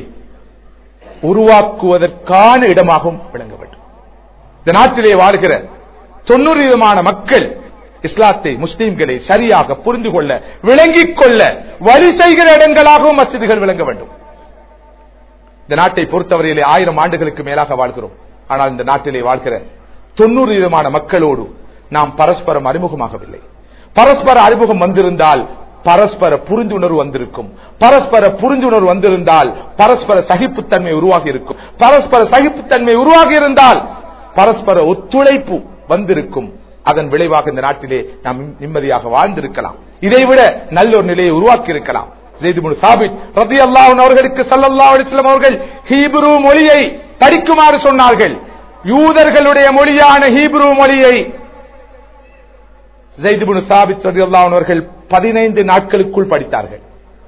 உருவாக்குவதற்கான இடமாகவும் விளங்க வேண்டும் இந்த நாட்டிலே வாழ்கிற தொண்ணூறு விதமான மக்கள் இஸ்லாத்தை முஸ்லீம்களை சரியாக புரிந்து கொள்ள விளங்கிக் கொள்ள வழி செய்கிற இடங்களாகவும் மசிதிகள் விளங்க வேண்டும் இந்த நாட்டை பொறுத்தவரையிலே ஆயிரம் ஆண்டுகளுக்கு மேலாக வாழ்கிறோம் ஆனால் இந்த நாட்டிலே வாழ்கிற தொண்ணூறு விதமான மக்களோடு நாம் பரஸ்பரம் அறிமுகமாகவில்லை பரஸ்பர அறிமுகம் வந்திருந்தால் பரஸ்பர புரிந்துணர்வு வந்திருக்கும் பரஸ்பர புரிந்துணர்வு வந்திருந்தால் பரஸ்பர சகிப்புத்தன்மை உருவாகி இருக்கும் பரஸ்பர சகிப்புத்தன்மை உருவாகி இருந்தால் பரஸ்பர ஒத்துழைப்பு வந்திருக்கும் அதன் விளைவாக இந்த நாட்டிலே நாம் நிம்மதியாக வாழ்ந்திருக்கலாம் இதைவிட நல்ல ஒரு நிலையை உருவாக்கி இருக்கலாம் அவர்களுக்கு சல்லல்லாஹு அலைஹி வஸல்லம் அவர்கள் ஹீப்ரு மொழியை படிக்குமாறு சொன்னார்கள் யூதர்களுடைய மொழியான ஹீப்ரு மொழியை ஜெய்துபுன் சாபித் ரலியல்லாஹு அவர்கள் பதினைந்து நாட்களுக்குள் படித்தார்கள்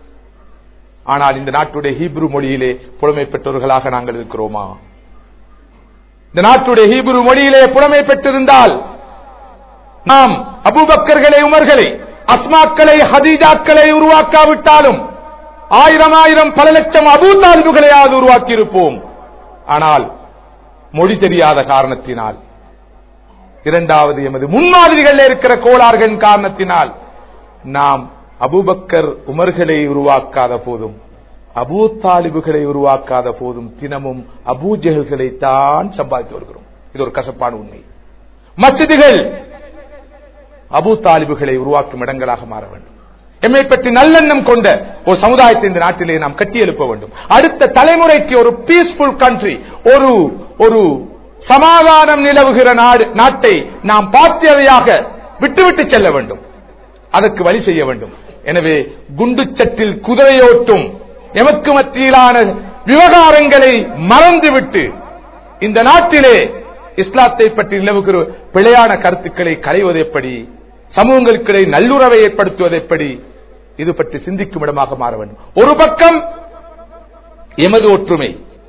ஆனால் இந்த நாட்டுடைய ஹீப்ரு மொழியிலே புலமை பெற்றவர்களாக நாங்கள் இருக்கிறோமா இந்த நாட்டுடைய ஹீப்ரு மொழியிலே புலமை பெற்றிருந்தால் நாம் அபுபக்கர்களை உமர்களை அஸ்மாக்களை ஹதீஜாக்களை உருவாக்காவிட்டாலும் ஆயிரம் ஆயிரம் பல லட்சம் அபூ தாலிபுகளையாவது உருவாக்கி இருப்போம் ஆனால் மொழி தெரியாத காரணத்தினால் இரண்டாவது எமது முன்மாதிரிகளில் இருக்கிற கோளாறுகளின் காரணத்தினால் நாம் அபூபக்கர் உமர்களை உருவாக்காத போதும் அபூ தாலிபுகளை உருவாக்காத போதும் தினமும் அபூஜகல்களை தான் சம்பாதித்து வருகிறோம் இது ஒரு கசப்பான உண்மை மசிதிகள் அபூ தாலிபுகளை உருவாக்கும் இடங்களாக மாற வேண்டும் எம்மை பற்றி நல்லெண்ணம் கொண்ட ஒரு சமுதாயத்தை இந்த நாட்டிலே நாம் கட்டியெழுப்ப வேண்டும் அடுத்த தலைமுறைக்கு ஒரு பீஸ்ஃபுல் கண்ட்ரி ஒரு ஒரு சமாதானம் நிலவுகிற நாடு நாட்டை நாம் பாத்தியதையாக விட்டுவிட்டு செல்ல வேண்டும் அதற்கு வழி செய்ய வேண்டும் எனவே குண்டுச்சட்டில் குதிரையோட்டும் எமக்கு மத்தியிலான விவகாரங்களை மறந்துவிட்டு இந்த நாட்டிலே இஸ்லாத்தை பற்றி நிலவுகிற பிழையான கருத்துக்களை களைவது எப்படி சமூகங்களுக்கிடையே நல்லுறவை ஏற்படுத்துவது எப்படி இது பற்றி சிந்திக்கும் இடமாக மாற வேண்டும் ஒரு பக்கம் எமது ஒற்றுமை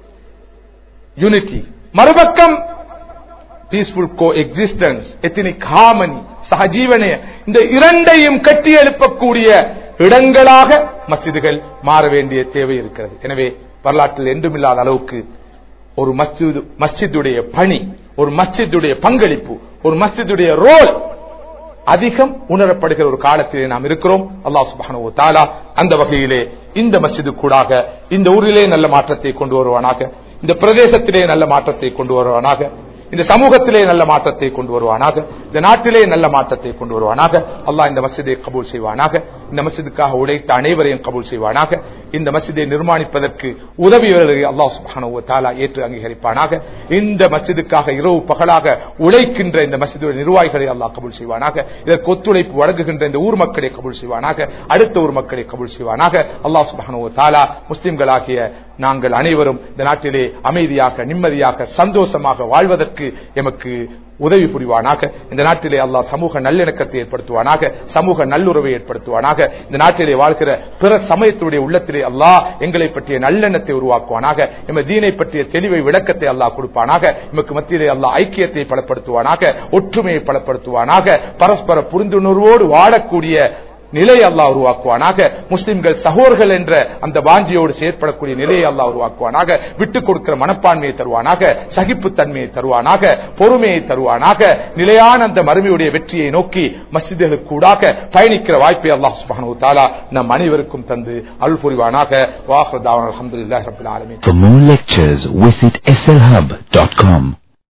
யூனிட்டி மறுபக்கம் peaceful coexistence ethnic harmony சகஜீவனே இந்த இரண்டையும் கட்டி எழுப்பக்கூடிய இடங்களாக மஸ்ஜிதுகள் மாற வேண்டிய தேவை இருக்கிறது எனவே வரலாற்றில் என்றுமில்லாத அளவுக்கு ஒரு மஸ்ஜிது மஸ்ஜிதுடைய பணி ஒரு மஸ்ஜிதுடைய பங்களிப்பு ஒரு மஸ்ஜிதுடைய ரோல் அதிகம் உணரப்படுகிற ஒரு காலத்திலே நாம் இருக்கிறோம் அல்லாஹ் சுப்ஹானஹு வ தஆலா அந்த வகையிலே இந்த மஸ்ஜிது கூடாக இந்த ஊரிலே நல்ல மாற்றத்தை கொண்டு வருவானாக இந்த பிரதேசத்திலே நல்ல மாற்றத்தை கொண்டு வருவானாக இந்த சமூகத்திலே நல்ல மாற்றத்தை கொண்டு வருவானாக இந்த நாட்டிலே நல்ல மாற்றத்தை கொண்டு வருவானாக அல்லாஹ் இந்த மஸ்ஜிதை கபூல் செய்வானாக இந்த மஸ்ஜிதுக்காக உழைத்த அனைவரையும் கபூல் செய்வானாக இந்த மஸ்ஜிதை நிர்மாணிப்பதற்கு உதவியவர்களை அல்லாஹ் சுப்ஹானஹு வ தஆலா ஏற்று அங்கீகரிப்பானாக இந்த மஸ்ஜிதுக்காக இரவு பகலாக உழைக்கின்ற இந்த மஸ்ஜிதுடைய நிர்வாகிகளை அல்லாஹ் கபூல் செய்வானாக இதற்கு ஒத்துழைப்பு வழங்குகின்ற இந்த ஊர் மக்களை கபூல் செய்வானாக அடுத்த ஊர் மக்களை கபூல் செய்வானாக அல்லாஹ் சுப்ஹானஹு வ தஆலா முஸ்லிம்களாகிய நாங்கள் அனைவரும் இந்த நாட்டிலே அமைதியாக நிம்மதியாக சந்தோஷமாக வாழ்வதற்கு எமக்கு உதவி புரிவானாக இந்த நாட்டிலே அல்லாஹ் சமூக நல்லிணக்கத்தை ஏற்படுத்துவானாக சமூக நல்லுறவை ஏற்படுத்துவானாக இந்த நாட்டிலே வாழ்கிற பிற சமயத்துடைய உள்ளத்திலே அல்லாஹ் எங்களை பற்றிய நல்லெண்ணத்தை உருவாக்குவானாக எமது தீனை பற்றிய தெளிவை விளக்கத்தை அல்லாஹ் கொடுப்பானாக எமக்கு மத்தியிலே அல்லாஹ் ஐக்கியத்தை பலப்படுத்துவானாக ஒற்றுமையை பலப்படுத்துவானாக பரஸ்பர புரிந்துணர்வோடு வாழக்கூடிய நிலை அல்லாஹ் உருவாக்குவானாக முஸ்லிம்கள் சகோர்கள் என்ற அந்த வாஞ்சியோடு செயற்படக்கூடிய நிலையை அல்லாஹ் உருவாக்குவானாக விட்டுக் கொடுக்கிற மனப்பான்மையை தருவானாக சகிப்புத்தன்மையை தருவானாக பொறுமையை தருவானாக நிலையான அந்த மறுமையுடைய வெற்றியை நோக்கி மஸ்ஜிதுகளுக்கு கூடாக பயணிக்கிற வாய்ப்பை அல்லாஹ் சுப்ஹானஹு தஆலா நம் அனைவருக்கும் தந்து அருள் புரிவானாக வாஹ்ரதாவன் அல்ஹம்துலில்லாஹி ரப்பில் ஆலமீன் For more lectures, visit slhub.com.